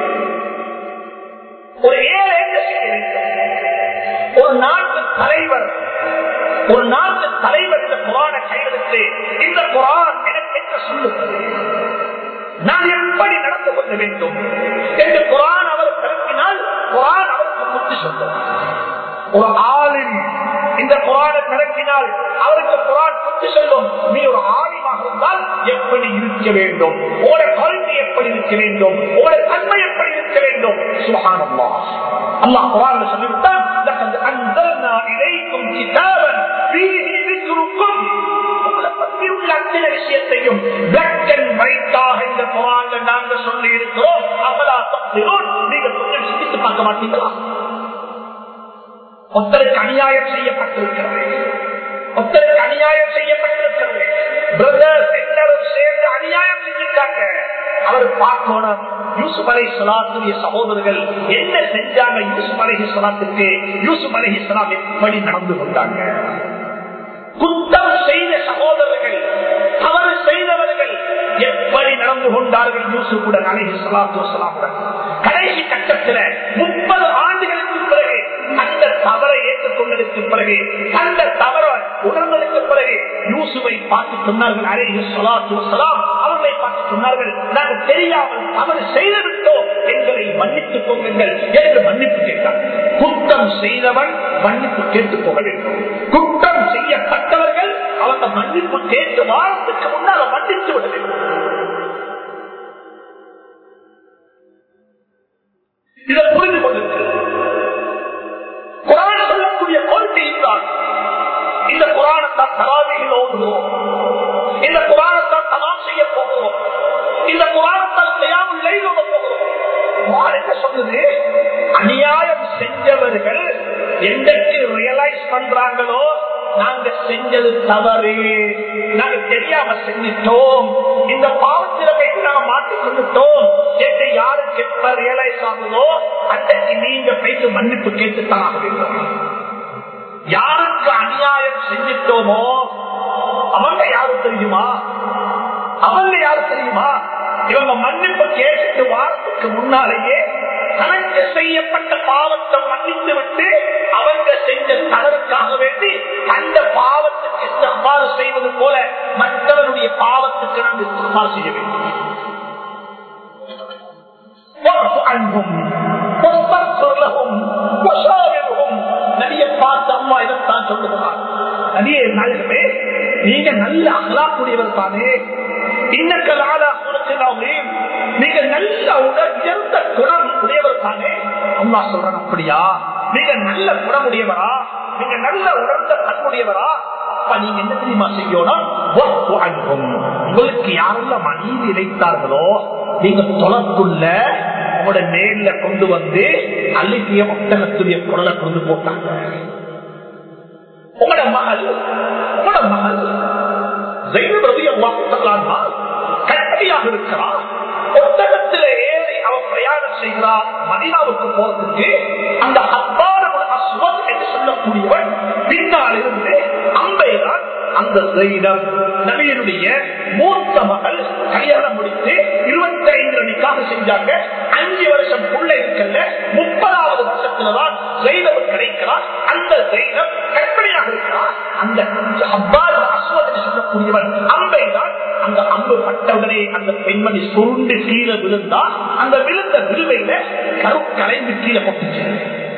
ஒரு ஏழை என்ன செய்ய வேண்டும் ஒரு நாட்டு தலைவர் ஒரு நாட்டு தலைவர் இந்த குரான கையெழுத்து இந்த குரான் எனக்கு என்ன சொல்லுகிறது நான் எப்படி நடந்து கொள்ள வேண்டும் என்று குரான் அவர் பிறப்பினால் குரான் அவருக்கு புத்தி சொல்லும் ஒரு ஆளின் இந்த குரானை பிறப்பினால் அவருக்கு குரான் புத்தி சொல்லும் நீ ஒரு ஆலிமாக இருந்தால் எப்படி இருக்க வேண்டும் உங்களுடைய கல்வி எப்படி இருக்க வேண்டும் உங்களுடைய தன்மை எப்படி இருக்க வேண்டும் சுகானம்மா அல்லாஹ் குரான் சொல்லிவிட்டால் அத்தனை விஷயத்தையும் பிளாக் அண்ட் ஒயிட்டாக இந்த குரான்ல நாங்க சொல்லி இருக்கிறோம் அமலா தப்பிரோம் நீங்க கொஞ்சம் சிந்தித்து பார்க்க மாட்டீங்களா ஒருத்தருக்கு அநியாயம் செய்யப்பட்டிருக்கிறது ஒருத்தருக்கு அநியாயம் செய்யப்பட்டிருக்கிறது பிரதர்ஸ் எல்லாரும் சேர்ந்து அநியாயம் செஞ்சிருக்காங்க அவர் பார்க்கணும் யூசுப் அலை சலாத்துடைய சகோதரர்கள் என்ன செஞ்சாங்க யூசுப் அலஹி சலாத்துக்கு யூசுப் அலஹி சலாம் எப்படி நடந்து கொண்டாங்க குத்தம் செய்த சகோதரர்கள் தவறு செய்தவர்கள் எப்படி நடந்து கொண்டார்கள் யூசுப்புடன் அலஹி சலாத்து வசலாமுடன் கடைசி கட்டத்தில் முப்பது ஆண்டுகளுக்கு பிறகு அந்த தவறை ஏற்றுக்கொண்டதற்கு பிறகு அந்த தவற உணர்ந்ததற்கு பிறகு யூசுப் யூசுஃபை பார்த்து சொன்னார்கள் அலைஹி ஸலாத்து வஸலாம் அவர்களை பார்த்து சொன்னார்கள் நாங்கள் தெரியாமல் தவறு செய்துவிட்டோம் எங்களை மன்னித்துக் கொள்ளுங்கள் என்று மன்னிப்பு கேட்டார் குற்றம் செய்தவன் மன்னிப்பு கேட்டுக் கொள்ள வேண்டும் குற்றம் செய்யப்பட்டவர்கள் அவங்க மன்னிப்பு கேட்டு வாரத்துக்கு முன்னால் மன்னித்து விட வேண்டும் இதை புரிந்து கொள்ளுங்கள் குரான் சொல்லக்கூடிய கொள்கை தான் இந்த குரானத்தான் தராவியில் ஓடுவோம் இந்த குரானத்தான் தமாம் செய்ய போகிறோம் இந்த குரானத்தால் செய்யாமல் லைலோட போகிறோம் குரான் என்ன சொல்லுது அநியாயம் செஞ்சவர்கள் என்றைக்கு ரியலைஸ் பண்றாங்களோ நாங்க செஞ்சது தவறு நாங்க தெரியாம செஞ்சிட்டோம் இந்த பாவத்தில போயிட்டு நாங்க மாட்டிக்கொண்டுட்டோம் என்று யாருக்கு எப்ப ரியலைஸ் ஆகுதோ அன்றைக்கு நீங்க போயிட்டு மன்னிப்பு கேட்டுத்தான் ஆக வேண்டும் யாருக்கு அநியாயம் செஞ்சிட்டோமோ அவங்க யாரு தெரியுமா அவங்க யாரு தெரியுமா இவங்க மன்னிப்பு கேட்டுட்டு வாரத்துக்கு முன்னாலேயே தனக்கு செய்யப்பட்ட பாவத்தை மன்னித்து விட்டு அவங்க செஞ்ச தவறுக்காக வேண்டி அந்த பாவத்துக்கு இஸ்திஃபார் செய்வது போல மற்றவருடைய பாவத்துக்கு நாம் இஸ்திஃபார் செய்ய வேண்டும் واعف عنهم واستغفر لهم وشاورهم நபியை பார்த்து அம்மா இதைத்தான் சொல்லுகிறார் நபியே நாயகமே நீங்க நல்ல அகலாக்குடையவர் தானே இன்னக்கலாலா கொடுக்கிறாவே நீங்க நல்ல உடல் உயர்ந்த குணம் உடையவர் தானே அம்மா சொல்றேன் அப்படியா நீங்க நல்ல குணம் உடையவரா நீங்க நல்ல உணர்ந்த பண்புடையவரா அப்ப நீங்க என்ன தெரியுமா செய்யணும் வஃபு அன்ஹும். உங்களுக்கு யாரெல்லாம் அநீதி இழைத்தார்களோ நீங்க தொலைக்குள்ள உங்களோட நேர்ல கொண்டு வந்து அழுகிய ஒட்டகத்துடைய குரலை கொண்டு போட்டாங்க உங்களோட மகள் உங்களோட மகள் ஜெயினப் ரலியல்லாஹு தஆலா அன்ஹா கட்டியாக இருக்கிறார் ஒட்டகத்திலே ஏறி அவர் பிரயாணம் செய்கிறார் மதீனாவுக்கு போறதுக்கு அந்த அப்பாரமுல் அஸ்வத் என்று சொல்லக்கூடியவன் பின்னால் இருந்து அம்பைதான் அந்த ஜெயினம் நபியனுடைய மூத்த மகள் கல்யாணம் முடித்து இருபத்தி ஐந்து மணிக்காக செஞ்சாங்க அஞ்சு வருஷம் புள்ள இருக்கல முப்பதாவது வருஷத்துலதான் ஜெயினம் கிடைக்கிறார் அந்த ஜெயினம் கற்பனையாக இருக்கிறார் அந்த அப்பால் அஸ்வத் என்று சொல்லக்கூடியவன் அம்பை தான் அந்த அம்பு பட்டவுடனே அந்த பெண்மணி சுருண்டு கீழே விழுந்தா அந்த விழுந்த விழுவையில கரு கலைந்து கீழே போட்டுச்சு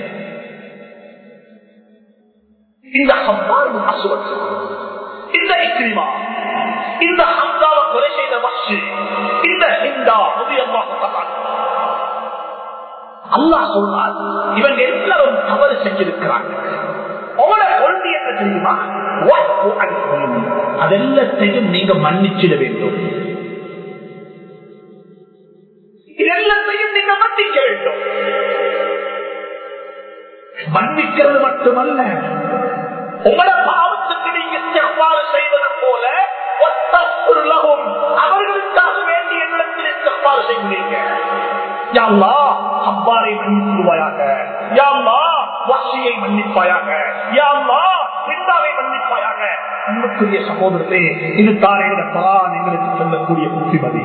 இந்த அப்பால் அசுவத் இந்த இக்ரிமா இந்த ஹம்தாவை கொலை செய்த வஷு இந்த ஹிந்தா உதயமாக அல்லாஹ் சொல்றார் இவங்க எல்லாரும் தவறு செஞ்சிருக்கிறாங்க உங்களோட கொள்கை என்ன தெரியுமா வஃபு அன்ஹும். அதெல்லாத்தையும் நீங்க மன்னிச்சிட வேண்டும் இதெல்லாத்தையும் நீங்க மன்னிக்க வேண்டும் மன்னிக்கிறது மட்டுமல்ல உங்களோட பாவத்துக்கு நீங்க இஸ்திக்பார் செய்வது போல வஸ்தக்ஃபிருலஹும். அவர்களுக்காக வேண்டி என்னிடத்தில் இஸ்திக்பார் செய்கிறீங்க யா அல்லாஹ், அவ்வாறை மன்னிப்பாயாக யா அல்லாஹ், வஹ்ஷியை மன்னிப்பாயாக யா அல்லாஹ், பிந்தாவை மன்னிப்பாயாக அன்புக்குரிய சகோதரர்களே இது தான் எங்களுடைய குரான் எங்களுக்கு சொல்லக்கூடிய புத்திமதி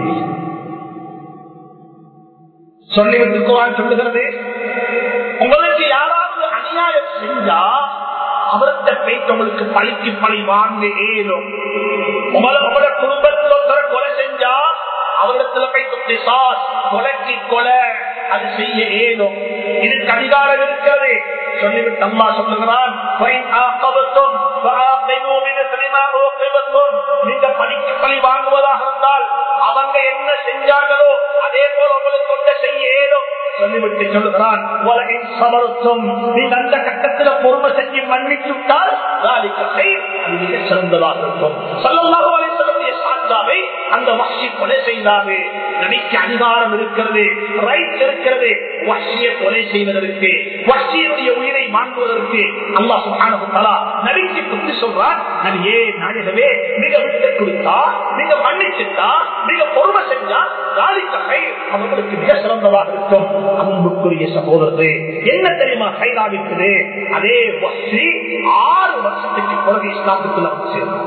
சொல்லிவிட்டு குரான் சொல்லுகிறது உங்களுக்கு யாராவது அநியாயம் செஞ்சா அவர்கிட்ட போயிட்டு உங்களுக்கு பழிக்கு பழி வாங்க ஏறும் உங்களை உங்களோட குடும்பத்தில் ஒருத்தர் கொலை செஞ்சா அவரிடத்துல போயிட்டு பிசாஸ், கொலைக்கு கொலை அது செய்ய ஏதும் இதுக்கு அதிகாரம் இருக்கிறது சொல்லிவிட்டு அம்மா சொல்லுகிறான் "ஃபைன் ஆகபத்தும் ஃபஆகிபு பிமிஸ்லி மா ஊகிபத்தும்." நீங்க பழிக்கு பழி வாங்குவதாக இருந்தால் அவங்க என்ன செஞ்சாங்களோ அதே போல உங்களுக்கு கொண்ட செய்ய ஏதும் சொல்லிவிட்டு சொல்லுகிறான் "வலஇன் ஸபர்தும்." நீங்க அந்த கட்டத்தில் பொறுமை செஞ்சு மன்னிச்சுட்டால் ذلك خير. அது மிக சிறந்ததாக இருக்கும் ஸல்லல்லாஹு அலைஹி வஸல்லம் சாந்தாவை அந்த வஹ்ஷி கொலை செய்தாரு நபிக்கு அதிகாரம் இருக்கிறது ரைட் இருக்கிறது வஹ்ஷியை கொலை செய்வதற்கு வஹ்ஷியினுடைய உயிரை வாங்குவதற்கு அல்லாஹ் சுப்ஹானஹு வ தஆலா நபிக்கு புத்தி சொல்றான் நபியே நாயகமே நீங்க விட்டு கொடுத்தா நீங்க மன்னிச்சுட்டா நீங்க பொறுமை செஞ்சா ذلك خير. அவங்களுக்கு மிக சிறந்ததாக இருக்கும் அன்புக்குரிய சகோதரர்களே என்ன தெரியுமா கைதாவிட்டது அதே வஹ்ஷி ஆறு வருஷத்துக்கு பிறகு இஸ்லாத்துக்குள்ள வந்து சேர்ந்தார்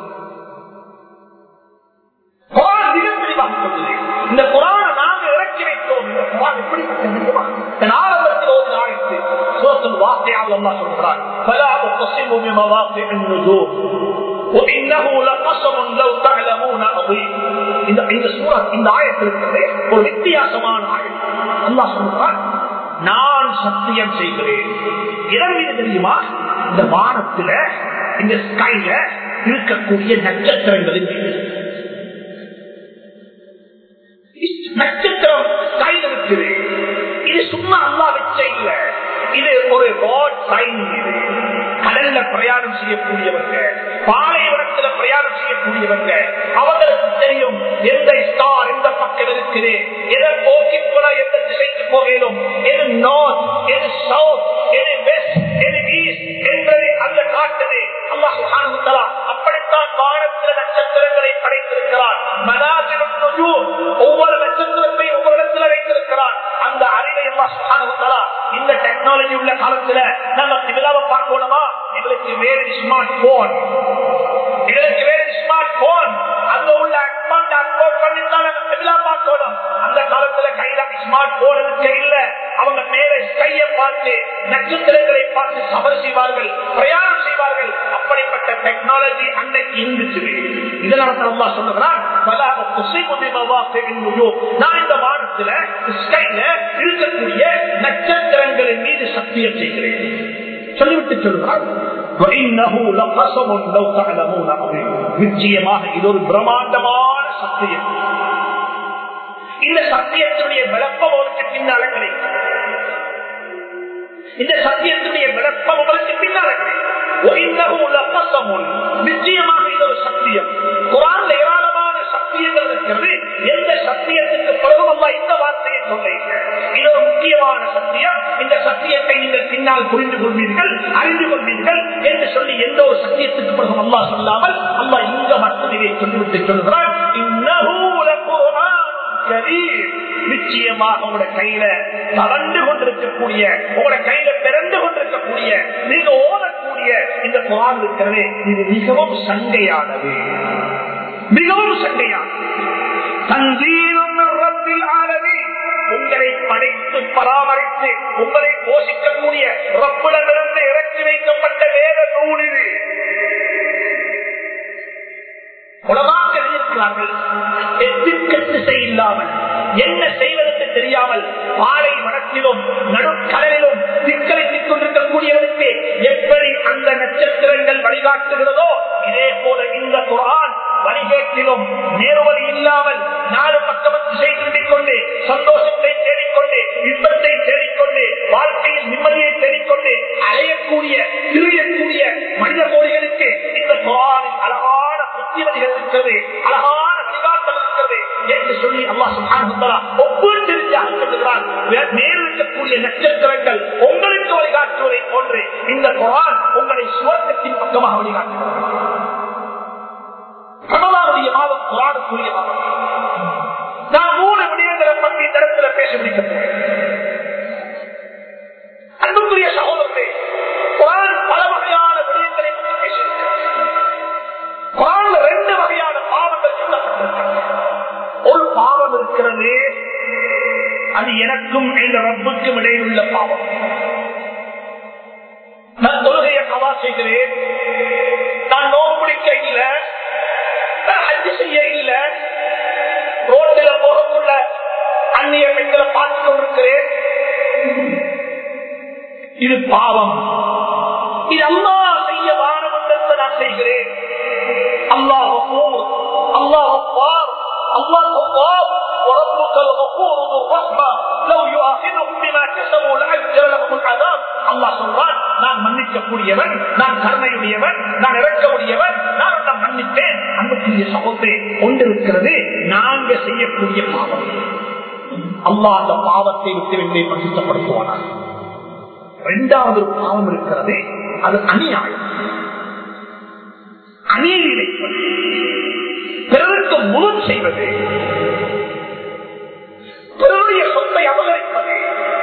குரான் மிக தெளிவாக சொல்லுது. இந்த குரானை நாங்க இறக்கி வைத்தோம் இந்த குரான் எப்படிப்பட்ட தெரியுமா தன் ஆரம்பத்தில் ஒரு ஆயத்து சூரத்துல் வாக்கியாவில் அல்லாஹ் சொல்கிறார் "ஃபலா உக்ஸிமு பிமவாக்கிஇன் நுஜூம்." وإنه لقسم لو تعلمون عظيم இந்த இந்த சூரத் இந்த ஆயத்தில் இருக்கிறது ஒரு வித்தியாசமான ஆயம் அல்லாஹ் சொல்றான் நான் சத்தியம் செய்கிறேன் இதன் மீது தெரியுமா இந்த வானத்துல இந்த ஸ்கைல இருக்கக்கூடிய நட்சத்திரங்களின் மீது நட்சத்திரம் ஸ்கைல இருக்குது இது சும்மா அல்லா வச்ச இல்ல இது ஒரு ரோட் சைன் இது கடல்ல பிரயாணம் செய்யக்கூடியவங்க பாலைவனத்துல பிரயாணம் செய்யக்கூடியவங்க அவங்களுக்கு தெரியும் எந்த ஸ்டார் எந்த பக்கம் இருக்குது எதை போக்கி போனா எந்த திசைக்கு போகணும் எது நார்த் எது சவுத் எது வெஸ்ட் எது ஈஸ்ட் என்பதை அந்த காட்டுது அல்லாஹ் சுப்ஹானஹு வ தஆலா அப்படித்தான் வானத்தில் நட்சத்திரங்களை படைத்திருக்கிறார் மனாசிலுன் நுஜூம் ஒவ்வொரு நட்சத்திரத்தையும் ஒவ்வொரு இடத்துல வைத்திருக்கிறார் அந்த அறிவை அல்லாஹ் சுப்ஹானஹு வ தஆலா இந்த டெக்னாலஜி உள்ள காலத்துல நம்ம திமிலாவை பார்க்கணுமா எங்களுக்கு வேறு ஸ்மார்ட் போன் எங்களுக்கு வேறு ஸ்மார்ட் போன் அங்க உள்ள அக்கௌண்ட் அக்கௌண்ட் பண்ணித்தான் நம்ம திமிலா பார்க்கணும் அந்த காலத்துல கையில ஸ்மார்ட் போன் இருக்க இல்ல அவங்க மேல கையை பார்த்து நட்சத்திரங்களை பார்த்து சபர் செய்வார்கள் பிரயாணம் செய்வார்கள் அப்படிப்பட்ட டெக்னாலஜி அன்னைக்கு இருந்துச்சு இதனால அம்மா சொல்லுகிறான் நான் இந்த வானத்துல ஸ்கைல இருக்கக்கூடிய நட்சத்திரங்களின் மீது சத்தியம் செய்கிறேன் சொல்லிவிட்டு சொல்கிறார் நிச்சயமாக இது ஒரு பிரம்மாண்டமான சத்தியம் இந்த சத்தியத்துடைய விளப்பம் உங்களுக்கு பின்னால கிடைக்கும் இந்த சத்தியத்துடைய விளப்பம் உங்களுக்கு பின்னால கிடைக்கும் நிச்சயமாக இது ஒரு சத்தியம் குரான்ல ஏராளமான சத்தியங்கள் இருக்கிறது எந்த சத்தியத்துக்கு பிறகு அல்லா இந்த வார்த்தையை சொல்லுங்க இது ஒரு முக்கியமான சத்தியம் இந்த சத்தியத்தை நீங்கள் பின்னால் புரிந்து கொள்வீர்கள் அறிந்து கொள்வீர்கள் என்று சொல்லி எந்த ஒரு சத்தியத்துக்கு பிறகு அல்லா சொல்லாமல் அல்லா இந்த மட்டும் இதை சொல்லிவிட்டு சொல்கிறார் நிச்சயமாக உங்களோட கையில கலந்து கொண்டிருக்கக்கூடிய உங்களோட கையில பிறந்து கொண்டிருக்கக்கூடிய நீங்க ஓடக்கூடிய இந்த குரான் இருக்கிறது இது மிகவும் சண்டையானது மிகவும் சண்டையானது தந்தீரும் ரப்பில் ஆனது உங்களை படைத்து பராமரித்து உங்களை போஷிக்கக்கூடிய ரப்பிடமிருந்து இறக்கி வைக்கப்பட்ட வேத நூல் இது உணவாக இருக்கிறார்கள் திசை இல்லாமல் என்ன செய்வதற்கு தெரியாமல் பாலை மனத்திலும் நடுக்கடலிலும் சிக்கலை கொண்டிருக்கக்கூடியவருக்கு எப்படி அந்த நட்சத்திரங்கள் வழிகாட்டுகிறதோ இதே போல இந்த குரான் வழிகேட்டிலும் நேர்வழி இல்லாமல் நாலு பக்கம் திசை திரும்பிக் கொண்டு சந்தோஷத்தை தேடிக்கொண்டு இன்பத்தை தேடிக்கொண்டு வாழ்க்கையில் நிம்மதியை தேடிக்கொண்டு அலையக்கூடிய திரியக்கூடிய மனித மொழிகளுக்கு இந்த குரானில் அழகான புத்திமதிகள் இருக்கிறது அழகான வழிகாட்டல் இருக்கிறது என்று சொல்லி அல்லா சுகான் ஒவ்வொரு சொல்லுகிறான் நேரில் இருக்கக்கூடிய நட்சத்திரங்கள் உங்களுக்கு வழிகாட்டுவதை போன்று இந்த குரான் உங்களை சுவர்க்கத்தின் பக்கமாக வழிகாட்டுகிறது ரமலானுடைய மாதம் குரானுக்குரிய மாதம் நான் மூணு விடயங்களை பற்றி இந்த இடத்துல பேச முடிக்க அன்புக்குரிய சகோதரர்களே குரான் பல வகையான விடயங்களை பற்றி பேசியிருக்கிறது குரான்ல ரெண்டு வகையான பாவங்கள் சொல்லப்பட்டிருக்கிறது ஒரு பாவம் இருக்கிறது அது எனக்கும் எங்க ரப்புக்கும் இடையில் உள்ள பாவம் நான் தொழுகையை கவா செய்கிறேன் நான் நோவு பிடிக்க இல்லை நான் ஹஜ் செய்ய இல்லை ரோட்டில் போகக்குள்ள அந்நிய பெண்களை பார்த்து கொண்டிருக்கிறேன் இது பாவம் இது அல்லா செய்ய வானமன்றத்தை நான் செய்கிறேன் அல்லாஹ் அல்லாஹ் அல்லாஹ் وربك الغفور ذو الرحمة لو يؤاخذهم بما كسبوا لعجل لهم العذاب அல்லாஹ் சொல்றான் நான் மன்னிக்கக்கூடியவன் நான் கருணையுடையவன் நான் இறக்கக்கூடியவன் நான் உன்னை மன்னித்தேன் அன்புக்குரிய சகோதரே கொண்டிருக்கிறது நாங்க செய்யக்கூடிய பாவம் அல்லாஹ் அந்த பாவத்தை விட்டு வெள்ளை பரிசுத்தப்படுத்துவானார் இரண்டாவது ஒரு பாவம் இருக்கிறது அது அநியாயம் அநீதி பிறருக்கு முழு செய்வது பிறருடைய சொத்தை அபகரிப்பது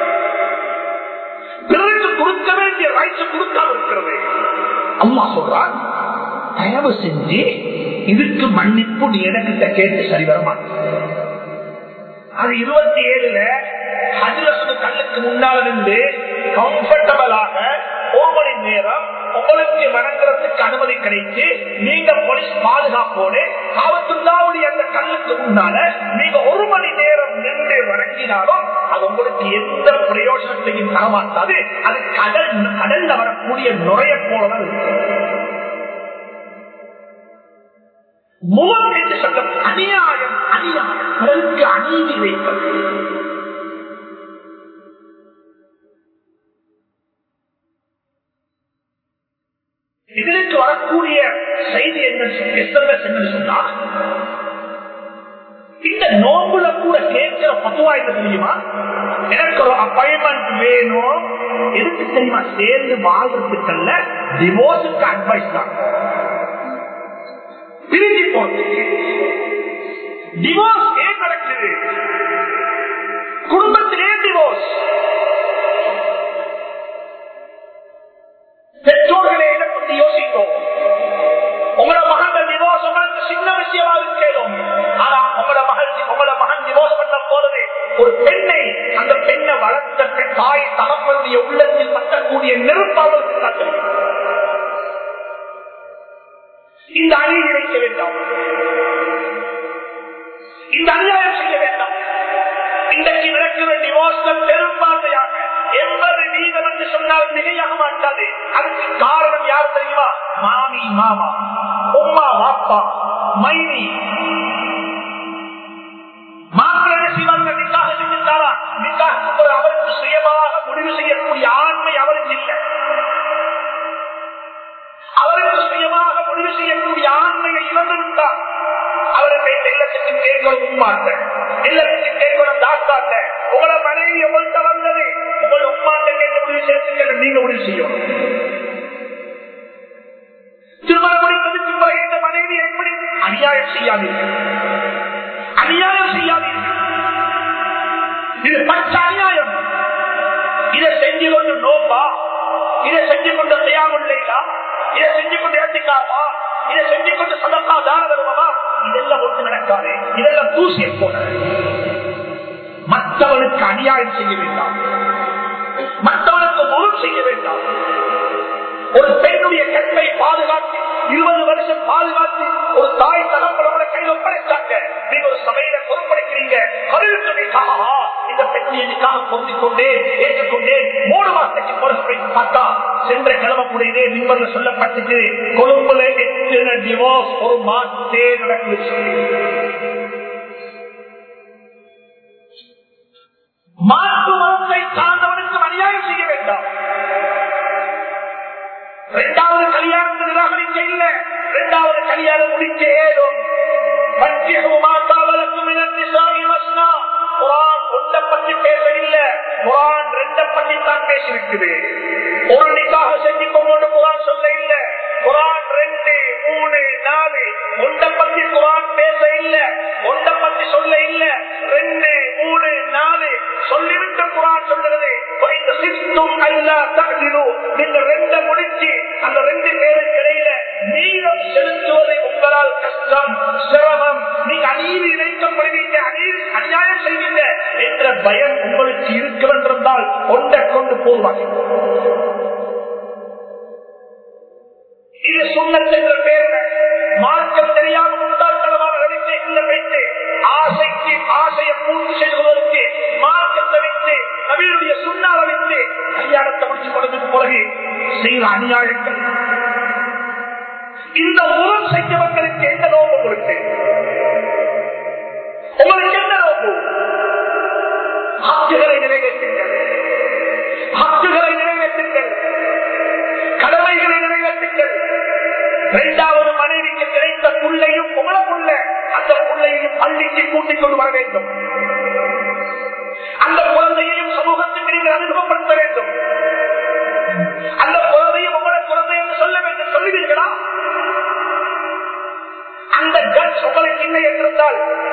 பிறருக்கு கொடுக்க வேண்டிய ரைட்ஸ் கொடுக்காம இருக்கிறது அம்மா சொல்றான் தயவு செஞ்சு இதுக்கு மன்னிப்பு நீ எனக்கிட்ட கேட்டு சரி வரமாட்டேன் அது இருபத்தி ஏழுல ஹஜ்ரசு கல்லுக்கு முன்னால இருந்து கம்ஃபர்டபுளாக ஒரு மணி நேரம் உங்களுக்கு வணங்குறதுக்கு அனுமதி கிடைச்சு நீங்க போலீஸ் பாதுகாப்போடு காவத்துள்ளாவுடைய அந்த கல்லுக்கு முன்னால நீங்க ஒரு மணி நேரம் நின்று வணங்கினாலும் அது உங்களுக்கு எந்த பிரயோஜனத்தையும் தரமாட்டாது அது கடல் கடல்ல வரக்கூடிய நுழைய போலதான் இருக்கும் முகம் என்று சொல்ல அநியாயம் அநியாயம் கடலுக்கு அநீதி வைப்பது இதற்கு வரக்கூடிய செய்தி என்ன எஸ்எம்எஸ் என்று சொன்னால் இந்த நோம்புல கூட கேட்கிற பத்துவா என்ன தெரியுமா எனக்கு ஒரு அப்பாயின்மெண்ட் வேணும் எதுக்கு தெரியுமா சேர்ந்து வாழ்றதுக்கல்ல டிவோர்ஸுக்கு அட்வைஸ் தான் பிரிஞ்சு போறதுக்கு டிவோர்ஸ் ஏன் நடக்குது குடும்பத்திலே டிவோர்ஸ் பெற்றோர்களே இதை பற்றி யோசிக்கும் உங்களோட மகன் டிவோர்ஸ் உங்களுக்கு சின்ன விஷயமா இருக்கணும் ஆனா உங்களோட மகள் உங்களோட மகன் டிவோர்ஸ் பண்ண போறது ஒரு பெண்ணை அந்த பெண்ணை வளர்த்த பெண் தாய் தகப்பனுடைய உள்ளத்தில் பற்றக்கூடிய நெருப்பாளருக்கு தான் தெரியும் இந்த அணி இணைக்க வேண்டாம் இந்த அநியாயம் செய்ய வேண்டாம் இன்றைக்கு நடக்கிற டிவோர்ஸ்ல பெரும்பான்மையாக எண்பது வீதம் என்று சொன்னால் மிகையாக மாட்டாது அதுக்கு காரணம் யார் தெரியுமா மாமி மாமா உம்மா வாப்பா மைனி மாப்பிள்ளை செய்வாங்க நிக்காக செஞ்சிருந்தாரா நிக்காக அவருக்கு சுயமாக முடிவு செய்யக்கூடிய ஆண்மை அவருக்கு இல்லை அவருக்கு சுயமாக முடிவு செய்யக்கூடிய ஆண்மையை இழந்துவிட்டார் அவருக்கு இல்லத்துக்கு கேட்கணும் உமாட்ட இல்லத்துக்கு கேட்கணும் தாத்தாட்ட உங்களை மனைவி உங்கள்கிட்ட வந்தது உங்கள் உமாட்ட கேட்டு முடிவு செய்யறதுக்கு நீங்க முடிவு செய்யணும் திருமணம் முடிப்பதற்கு பிறகு இந்த மனைவி எப்படி அநியாயம் செய்யாதீர்கள் அநியாயம் செய்யாதீர்கள் இது பச்ச அநியாயம் இதை செஞ்சு கொண்டு நோப்பா இதை செஞ்சு கொண்டு செய்யாமல்லையா இதை செஞ்சு கொண்டு ஏற்றிக்காமா இதை செஞ்சு கொண்டு சதக்கா தான வருவமா இதெல்லாம் ஒன்று நடக்காது இதெல்லாம் தூசியை போன மற்றவனுக்கு அநியாயம் செய்ய வேண்டாம் மற்றவனுக்கு முழு செய்ய வேண்டாம் ஒரு பெண்ணுடைய கற்பை பாதுகாத்து இருபது வருஷம் பாதுகாத்து ஒரு தாய் தகப்பனோட கையில் ஒப்படைச்சாங்க நீங்க ஒரு சபையில பொறுப்படைக்கிறீங்க கருத்துக்காக இந்த பெண்ணியனுக்காக பொருந்திக் கொண்டே ஏற்றுக்கொண்டே மூணு மாசத்துக்கு பொறுப்பை பார்த்தா சென்ற கிழமக்கூடியதே நிம்மதியில் சொல்லப்பட்டது கொழும்புல எத்தனை டிவோர்ஸ் ஒரு மாசத்தே நடக்குது மாற்று மதத்தை சார்ந்தவனுக்கு அநியாயம் செய்ய வேண்டாம் இரண்டாவது கல்யாணத்தை நிராகரிக்க இல்ல இரண்டாவது கல்யாணம் முடிக்க ஏதும் பற்றி பேச இல்ல குரான் ரெண்ட பற்றி தான் பேசிருக்குது ஒரு நிக்காக செஞ்சு கொண்டு குரான் சொல்ல இல்ல குரான் ரெண்டு மூணு நாலு ஒன்றை பத்தி குரான் பேச இல்ல ஒன்றை பத்தி சொல்ல இல்ல ரெண்டு மூணு நாலு சொல்லிவிட்டு குரான் சொல்லுறது நீங்க ரெண்ட முடிச்சு அந்த ரெண்டு பேருக்கு இடையில நீளம் செலுத்துவதை உங்களால் கஷ்டம் சிரமம் நீங்க அநீதி இணைக்கப்படுவீங்க அநீதி அநியாயம் செய்வீங்க என்ற பயம் உங்களுக்கு இருக்க வேண்டியிருந்தால் ஒன்றை கொண்டு போவாங்க இது சுண்ணத் என்ற பேர்ல மார்க்கம் தெரியாம முட்டாள்தனமான நம்பிக்கைக்குள்ள வைத்து ஆசைக்கு ஆசையை பூர்த்தி செய்வதற்கு மார்க்கத்தை வைத்து நவீனுடைய சுண்ணாவை வைத்து கல்யாணத்தை முடிச்சு கொடுத்து பிறகு செய்த அநியாயங்கள் இந்த உரம் செய்தவர்களுக்கு எந்த நோக்கம் இருக்கு உங்களுக்கு என்ன நோக்கம் ஹக்குகளை நிறைவேற்றுங்கள் ஹக்குகளை நிறைவேற்றுங்கள் கடமைகளை நிறைவேற்றுங்கள் இரண்டாவது மனைவிக்கு கிடைத்த புள்ளையும் உங்களுக்குள்ள அந்த புள்ளையையும் பள்ளிக்கு கூட்டிக் கொண்டு வர வேண்டும் அந்த குழந்தையையும் சமூகத்துக்கு நீங்கள் அறிமுகப்படுத்த வேண்டும் அந்த குழந்தையும் உங்களை குழந்தை என்று சொல்ல வேண்டும் சொல்லுவீர்களா அந்த கட்ஸ் உங்களுக்கு இல்லை என்றிருந்தால்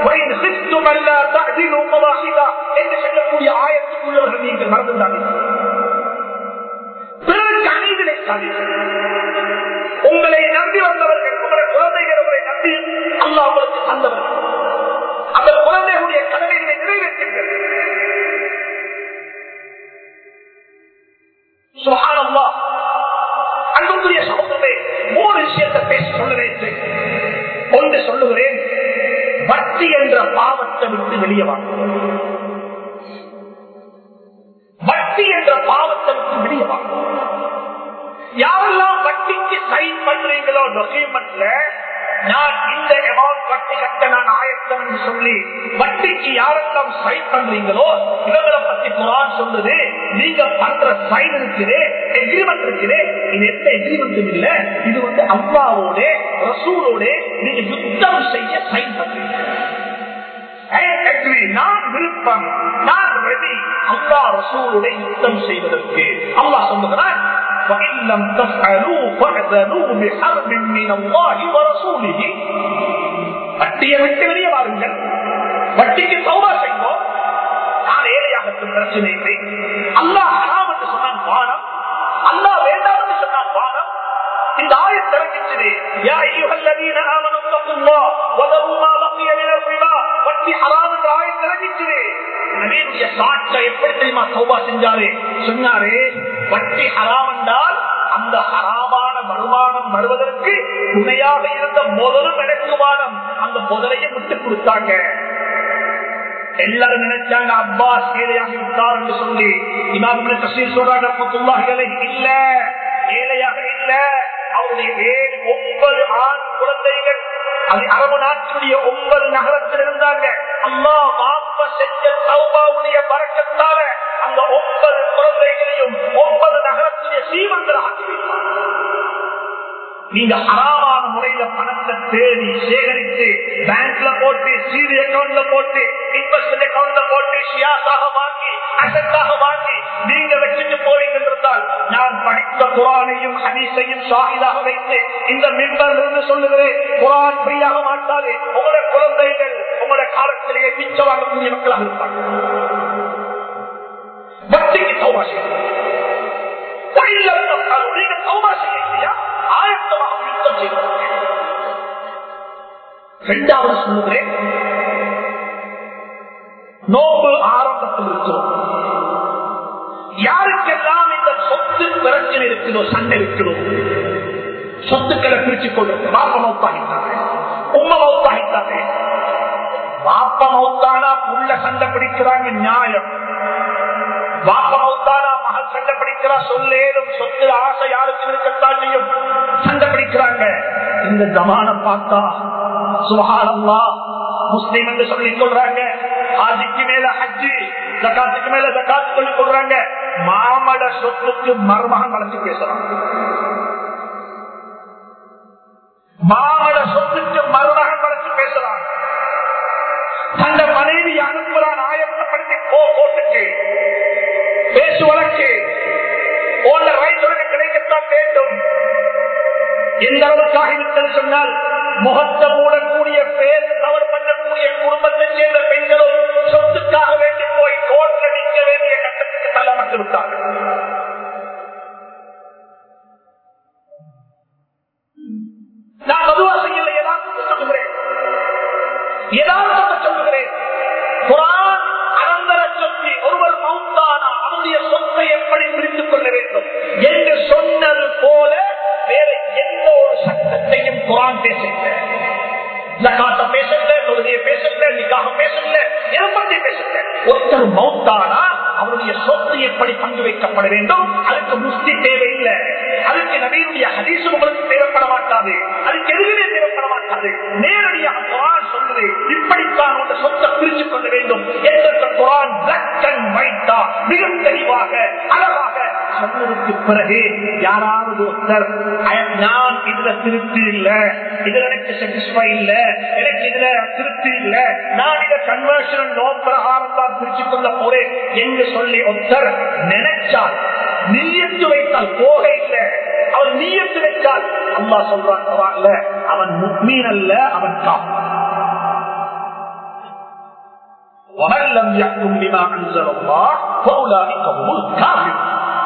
என்று சொல்லக்கூடிய ஆயத்துக்குள்ளவர்கள் நீங்கள் மறந்துள்ளார்கள் பிறருக்கு அநீதி நினைக்காதீர்கள் உங்களை நம்பி வந்தவர்கள் உங்களுடைய குழந்தைகள் உங்களை நம்பி அல்லா உங்களுக்கு தந்தவர்கள் அந்த குழந்தைகளுடைய கடமைகளை நிறைவேற்றுங்கள் சுகானம்மா அன்புக்குரிய சொல்லுறேன் ஒன்று சொல்லுகிறேன் வட்டி என்ற பாவத்தை விட்டு வெளியே வாங்க வட்டி என்ற பாவத்தை விட்டு வெளியே வாங்க யாரெல்லாம் வட்டிக்கு சைன் பண்றீங்களோ டாக்குமெண்ட்ல நான் இந்த அமௌண்ட் வட்டி கட்ட நான் ஆயத்தம் என்று சொல்லி வட்டிக்கு யாரெல்லாம் சைன் பண்றீங்களோ இவங்களை பத்தி குரான் சொல்லுது நீங்க பண்ற சைன் இருக்குது எக்ரிமெண்ட் இருக்குது இது எந்த எக்ரிமெண்ட்டும் இல்ல இது வந்து அல்லாவோட ரசூலோட நீங்க யுத்தம் செய்ய சைன் பண்றீங்க நான் விருப்பம் நான் ரெடி அல்லா ரசூலுடைய யுத்தம் செய்வதற்கு அல்லா சொல்லுகிறான் وَإِن لَّمْ تَفْعَلُوا فَأْذَنُوا بِحَرْبٍ مِّنَ اللَّهِ وَرَسُولِهِ வட்டியை விட்டு வெளியே வாருங்கள் வட்டிக்கு சௌபா செய்வோம் நான் ஏழையாகட்டும் பிரச்சனை இல்லை அல்லாஹ் ஹராம் என்று சொன்னான் வானம் அல்லாஹ் வேண்டாம் என்று சொன்னான் வானம் இந்த ஆயத் இறங்கிச்சது யா அய்யுஹல்லதீன ஆமனு தக்குல்லாஹ் வதரு மா பக்கிய மினல் ரிபா வட்டி ஹராம் என்ற ஆயத் இறங்கிச்சது நபியுடைய சாட்சை எப்படி தெரியுமா சௌபா செஞ்சாரு சொன்னாரு வட்டி ஹராம் என்றால் அந்த ஹராமான வருமானம் வருவதற்கு துணையாக இருந்த முதலும் எனக்குமானம் அந்த முதலையும் விட்டு கொடுத்தாங்க எல்லாரும் நினைச்சாங்க அப்பா ஏழையாக விட்டார் என்று சொல்லி இமாம் கசீர் சொல்றாங்க இல்ல ஏழையாக இல்ல அவருடைய ஏழு ஒன்பது ஆண் குழந்தைகள் அது அரபு நாட்டுடைய ஒன்பது நகரத்தில் இருந்தாங்க அம்மா மாப்ப செஞ்ச சௌபாவுடைய பறக்கத்தால அந்த ஒன்பது குழந்தைகளையும் ஒன்பது நகரத்துடைய சீமங்கள் ஆக்கி வைத்தார் நீங்க ஹராமான முறையில பணத்தை தேடி சேகரித்து பேங்க்ல போட்டு சீடி அக்கௌண்ட்ல போட்டு இன்வெஸ்ட்மெண்ட் அக்கௌண்ட்ல போட்டு ஷியாஸாக வாங்கி அசத்தாக வாங்கி நீங்க வச்சுட்டு போறீங்க என்றால் நான் படித்த குரானையும் ஹனீஸையும் ஷாஹிதாக வைத்து இந்த மின்பர் இருந்து சொல்லுகிறேன் குரான் ஃப்ரீயாக மாட்டாது உங்களோட குழந்தைகள் உங்களோட காலத்திலேயே பிச்சை வாங்கக்கூடிய மக்களாக இருப்பாங்க பக்திக்கு சௌபா செய்யணும் நீங்க சௌபா செய்ய இல்லையா ஆயத்தமாக யுத்தம் செய்வாங்க இரண்டாவது சொல்லுகிறேன் நோம்பு ஆரம்பத்தில் இருக்கிறோம் யாருக்கெல்லாம் இந்த சொத்து பிரச்சனை இருக்குதோ சண்டை இருக்குதோ சொத்துக்களை பிரிச்சுக் கொள்றது பாப்ப மௌத்தாகிட்டாங்க உண்மை மௌத்தாகிட்டாங்க பாப்ப மௌத்தானா உள்ள சண்டை பிடிக்கிறாங்க நியாயம் பாப்ப மௌத்தானா மகள் சண்டை பிடிக்கிறா சொல்லேதும் சொத்து ஆசை யாருக்கு இருக்கத்தான் செய்யும் சண்டை பிடிக்கிறாங்க இந்த ஜமான பார்த்தா சுகானம்மா முஸ்லீம் என்று சொல்லி சொல்றாங்க ஹாஜிக்கு மேல ஹஜ்ஜி ஜக்காத்துக்கு மேல ஜக்காத்து சொல்லி சொல்றாங்க மாமட சொத்துக்கு மர்மகம் வளர்ச்சி பேசுறாங்க மாமட சொத்துக்கு மருமகன் வளர்ச்சி பேசுறாங்க தந்த மனைவி அனுப்புறான் ஆயத்தப்படுத்தி போ கோட்டுக்கு பேசு வழக்கு போன்ற ரைட் உனக்கு கிடைக்கத்தான் வேண்டும் எந்த அளவுக்காக இருக்கிறது சொன்னால் முகத்தை மூடக்கூடிய பேச தவறு பண்ணக்கூடிய குடும்பத்தை சேர்ந்த பெண்களும் சொத்துக்காக வேண்டி போய் கோர்ட்ல நிற்க வேண்டிய கட்டத்துக்கு தள்ளப்பட்டு விட்டார்கள் நான் மதுவா செய்யல ஏதாவது சொல்லுகிறேன் ஏதாவது சொல்லுகிறேன் குரான் அனந்தர சொத்தி ஒருவர் மௌத்தானா அவருடைய சொத்தை எப்படி பிரித்துக் கொள்ள வேண்டும் என்று சொன்னது போல வேற எந்த ஒரு சட்டத்தையும் குரான் பேசல ஜக்காத்த பேசல தொழுகையை பேசல நிக்காக பேசல எதை பற்றி பேசல ஒருத்தர் மௌத்தானா அவருடைய சொத்து எப்படி பங்கு வைக்கப்பட வேண்டும் அதுக்கு முஸ்தி தேவையில்லை அதுக்கு நவீனுடைய ஹதீசு உங்களுக்கு தேவைப்பட மாட்டாது அதுக்கு எதுவுமே தேவைப்பட மாட்டாது நேரடியாக குரான் சொல்லுது இப்படித்தான் உங்க சொத்தை பிரிச்சு கொள்ள வேண்டும் என்ற குரான் பிளாக் அண்ட் ஒயிட்டா மிக தெளிவாக அழகாக சொன்னதுக்கு பிறகு யாராவது ஒருத்தர் நான் இதுல திருப்தி இல்ல இதுல எனக்கு சாட்டிஸ்பை இல்ல எனக்கு இதுல திருப்தி இல்ல நான் இதை கன்வர்ஷன் நோ பிரகாரம் தான் பிரிச்சு கொள்ள போறேன் என்று சொல்லி ஒருத்தர் நினைச்சால் நீயத்து வைத்தால் போக இல்லை அவன் நீயத்து வைத்தால் அம்மா சொல்றான் அவன் முக்மீன் அல்ல அவன் காப்பான் ومن لم يحكم بما انزل الله فاولئك هم الكافرون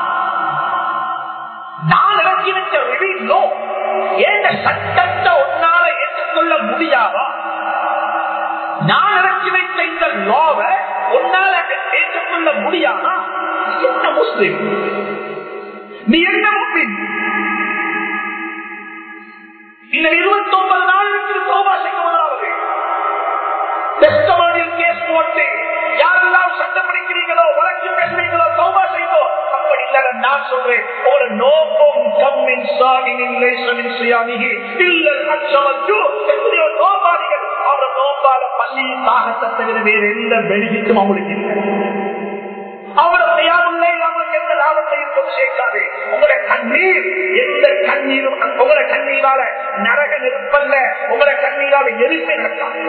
நான் இறக்கி வச்ச ரிவீலோ எந்த சட்டத்தை ஒன்னால ஏற்றுக்கொள்ள முடியாதா நான் இறக்கி வைத்த இந்த லோவை ஒன்னால ஏற்றுக்கொள்ள முடியாதா என்ன முஸ்லிம் நீ என்ன முஸ்லிம் இன்னும் இருபத்தி ஒன்பது நாள் இருக்குது தோபா செய்ய முதலாவது டெஸ்டமோனியல் கேஸ் போட்டு யாரெல்லாம் சட்டம் படிக்கிறீங்களோ வழக்கு பேசுறீங்களோ தௌபா செய்தோ அப்படி இல்ல நான் சொல்றேன் ஒரு நோக்கம் கம்மின் சாகினின் லேசனின் சுயாமிகி இல்ல அச்சமத்து எத்தனையோ நோபாளிகள் அவர் நோபால பள்ளியின் தாகத்தை தவிர வேறு எந்த பெனிஃபிட்டும் அவங்களுக்கு இல்லை அவருடைய யாருள்ளே அவங்களுக்கு எந்த லாபத்தையும் கொண்டு சேர்க்காது உங்களுடைய கண்ணீர் எந்த கண்ணீரும் உங்களுடைய கண்ணீரால நரக நெருப்பல்ல உங்களுடைய கண்ணீரால எரிசை நடக்காது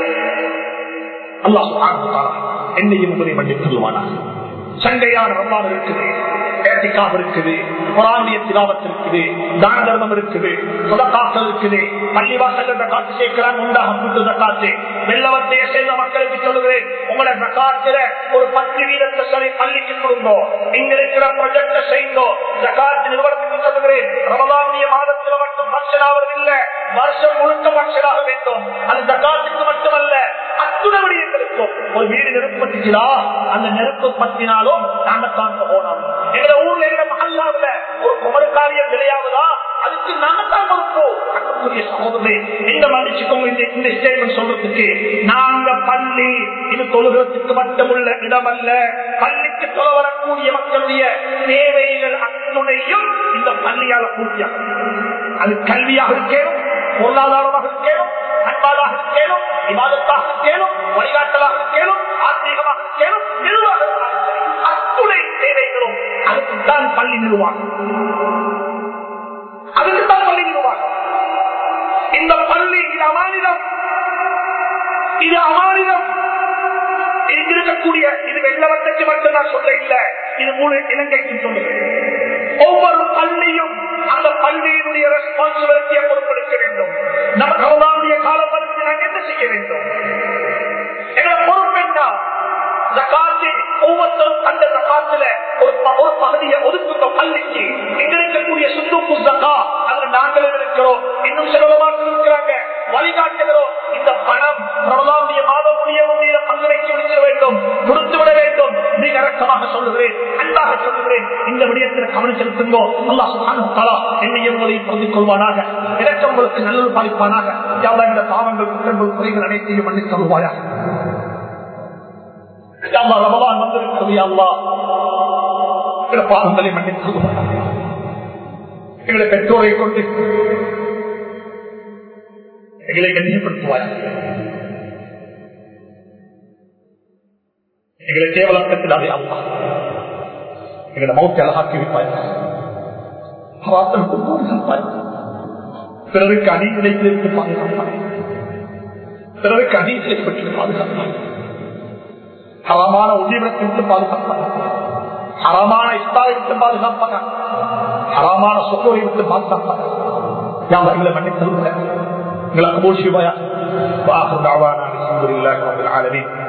அல்லாஹ் என்னையும் உங்களை மன்னித்து சொல்லுவானா சண்டையான ரம்மான் இருக்குது ஏத்திக்காக இருக்குது புராணிய திலாவத் இருக்குது தான தர்மம் இருக்குது சுதக்காக்கள் இருக்குது பள்ளிவாசல் காத்து சேர்க்கிறாங்க உண்டாக கூட்டு தக்காத்து வெள்ளவத்தைய சேர்ந்த மக்களுக்கு சொல்லுகிறேன் உங்களை தக்காத்துல ஒரு பத்து வீதத்தை சரி பள்ளிக்கு கொடுங்கோ இங்க இருக்கிற ப்ரொஜெக்ட செய்யுங்கோ தக்காத்து நிறுவனத்துக்கு சொல்லுகிறேன் ரமதானிய மாதத்துல மட்டும் பட்சன் ஆவது இல்ல வருஷம் முழுக்க பட்சனாக வேண்டும் அது தக்காத்துக்கு மட்டுமல்ல அத்துணவடி எங்களுக்கும் ஒரு வீடு நெருப்பு பட்டுச்சுதா அந்த நெருப்பு பத்தினாலும் நாங்க தான் போனோம் எங்க ஊர்ல எங்க மகல்லாவில ஒரு குமரக்காரியம் விளையாவதா அதுக்கு நாங்க தான் பொறுப்போம் அன்புக்குரிய சகோதரே இந்த மன்னிச்சுக்கோங்க இந்த இந்த ஸ்டேட்மெண்ட் சொல்றதுக்கு நாங்க பள்ளி இது தொழுகிறதுக்கு மட்டுமுள்ள இடமல்ல பள்ளிக்கு தொலை வரக்கூடிய மக்களுடைய தேவைகள் அத்துணையும் இந்த பள்ளியால பூர்த்தியாகும் அது கல்வியாக இருக்கேனும் பொருளாதாரமாக இருக்கேனும் அன்பாளாக இருக்கேனும் விவாதத்தாக இருக்கேனும் வழிகாட்டலாக இருக்கேனும் ஆத்மீகமாக இருக்கேனும் நிர்வாக அத்துணை தேவைகளும் அதுக்குத்தான் பள்ளி நிர்வாகம் அதுக்குத்தான் பள்ளி நிர்வாகம் இந்த பள்ளி இது அமானிதம் இது அமானிதம் இங்கு இருக்கக்கூடிய இது வெள்ளவத்தைக்கு மட்டும் நான் சொல்ல இல்ல இது முழு இலங்கைக்கு சொல்லுகிறேன் ஒவ்வொரு பள்ளியும் அந்த பள்ளியினுடைய ரெஸ்பான்சிபிலிட்டியை பொறுப்பெடுக்க வேண்டும் நம்ம ரமதானுடைய காலம் வந்து நாங்கள் என்ன செய்ய வேண்டும் எங்களை பொறுப்பு என்ன ஜக்காத்து ஒவ்வொருத்தரும் அந்த ஜக்காத்துல ஒரு ப- ஒரு பகுதியை ஒதுக்குங்க பள்ளிக்கு எங்க இருக்கக்கூடிய சுத்துப்பு ஜக்கா அதுல நாங்களும் இருக்கிறோம் இன்னும் சிலவமாக இருக்கிறாங்க வழிகாட்டுகிறோம் இந்த பணம் ரமலானுடைய மாதம் முடிய முடிய பங்கு வைத்து விட வேண்டும் கொடுத்து விட வேண்டும் நீங்க இறக்கமாக சொல்லுகிறேன் அன்பாக சொல்லுகிறேன் இந்த விடயத்தில் கவனம் செலுத்துங்கோ அல்லாஹ் சுப்ஹானஹு வ தஆலா என்னையும் உங்களையும் பொருந்தி கொள்வானாக எனக்கு உங்களுக்கு நல்லது பாலிப்பானாக யாவா இந்த பாவங்கள் குற்றங்கள் குறைகள் அனைத்தையும் மன்னித்து தருவாயாக யா அல்லாஹ் ரமலான் வந்திருக்கிறது யா அல்லாஹ் எங்களை பாவங்களை மன்னித்து தருவாயாக எங்களை பெற்றோரை கொண்டு எங்களை கண்ணியப்படுத்துவாயாக எங்களை கேவலக்கத்தில் அதை அல்லா எங்களை மௌத்தை அழகாக்கி வைப்பாய் ஹராத்தனுக்கு பாதுகாப்பாய் பிறருக்கு அநீதிலைக்கு பாதுகாப்பாய் பிறருக்கு அநீதிலை பற்றி பாதுகாப்பாய் ஹரமான உதீவனத்தை விட்டு பாதுகாப்பாய் ஹரமான இஸ்தாவை விட்டு பாதுகாப்பாங்க ஹரமான சொத்தோரை விட்டு பாதுகாப்பாங்க யாவ எங்களை மன்னித்து எங்களை கபூல் சிவாயா வாஹர் தாவானா அல்ஹம்துலில்லாஹி ரப்பில் ஆலமீன்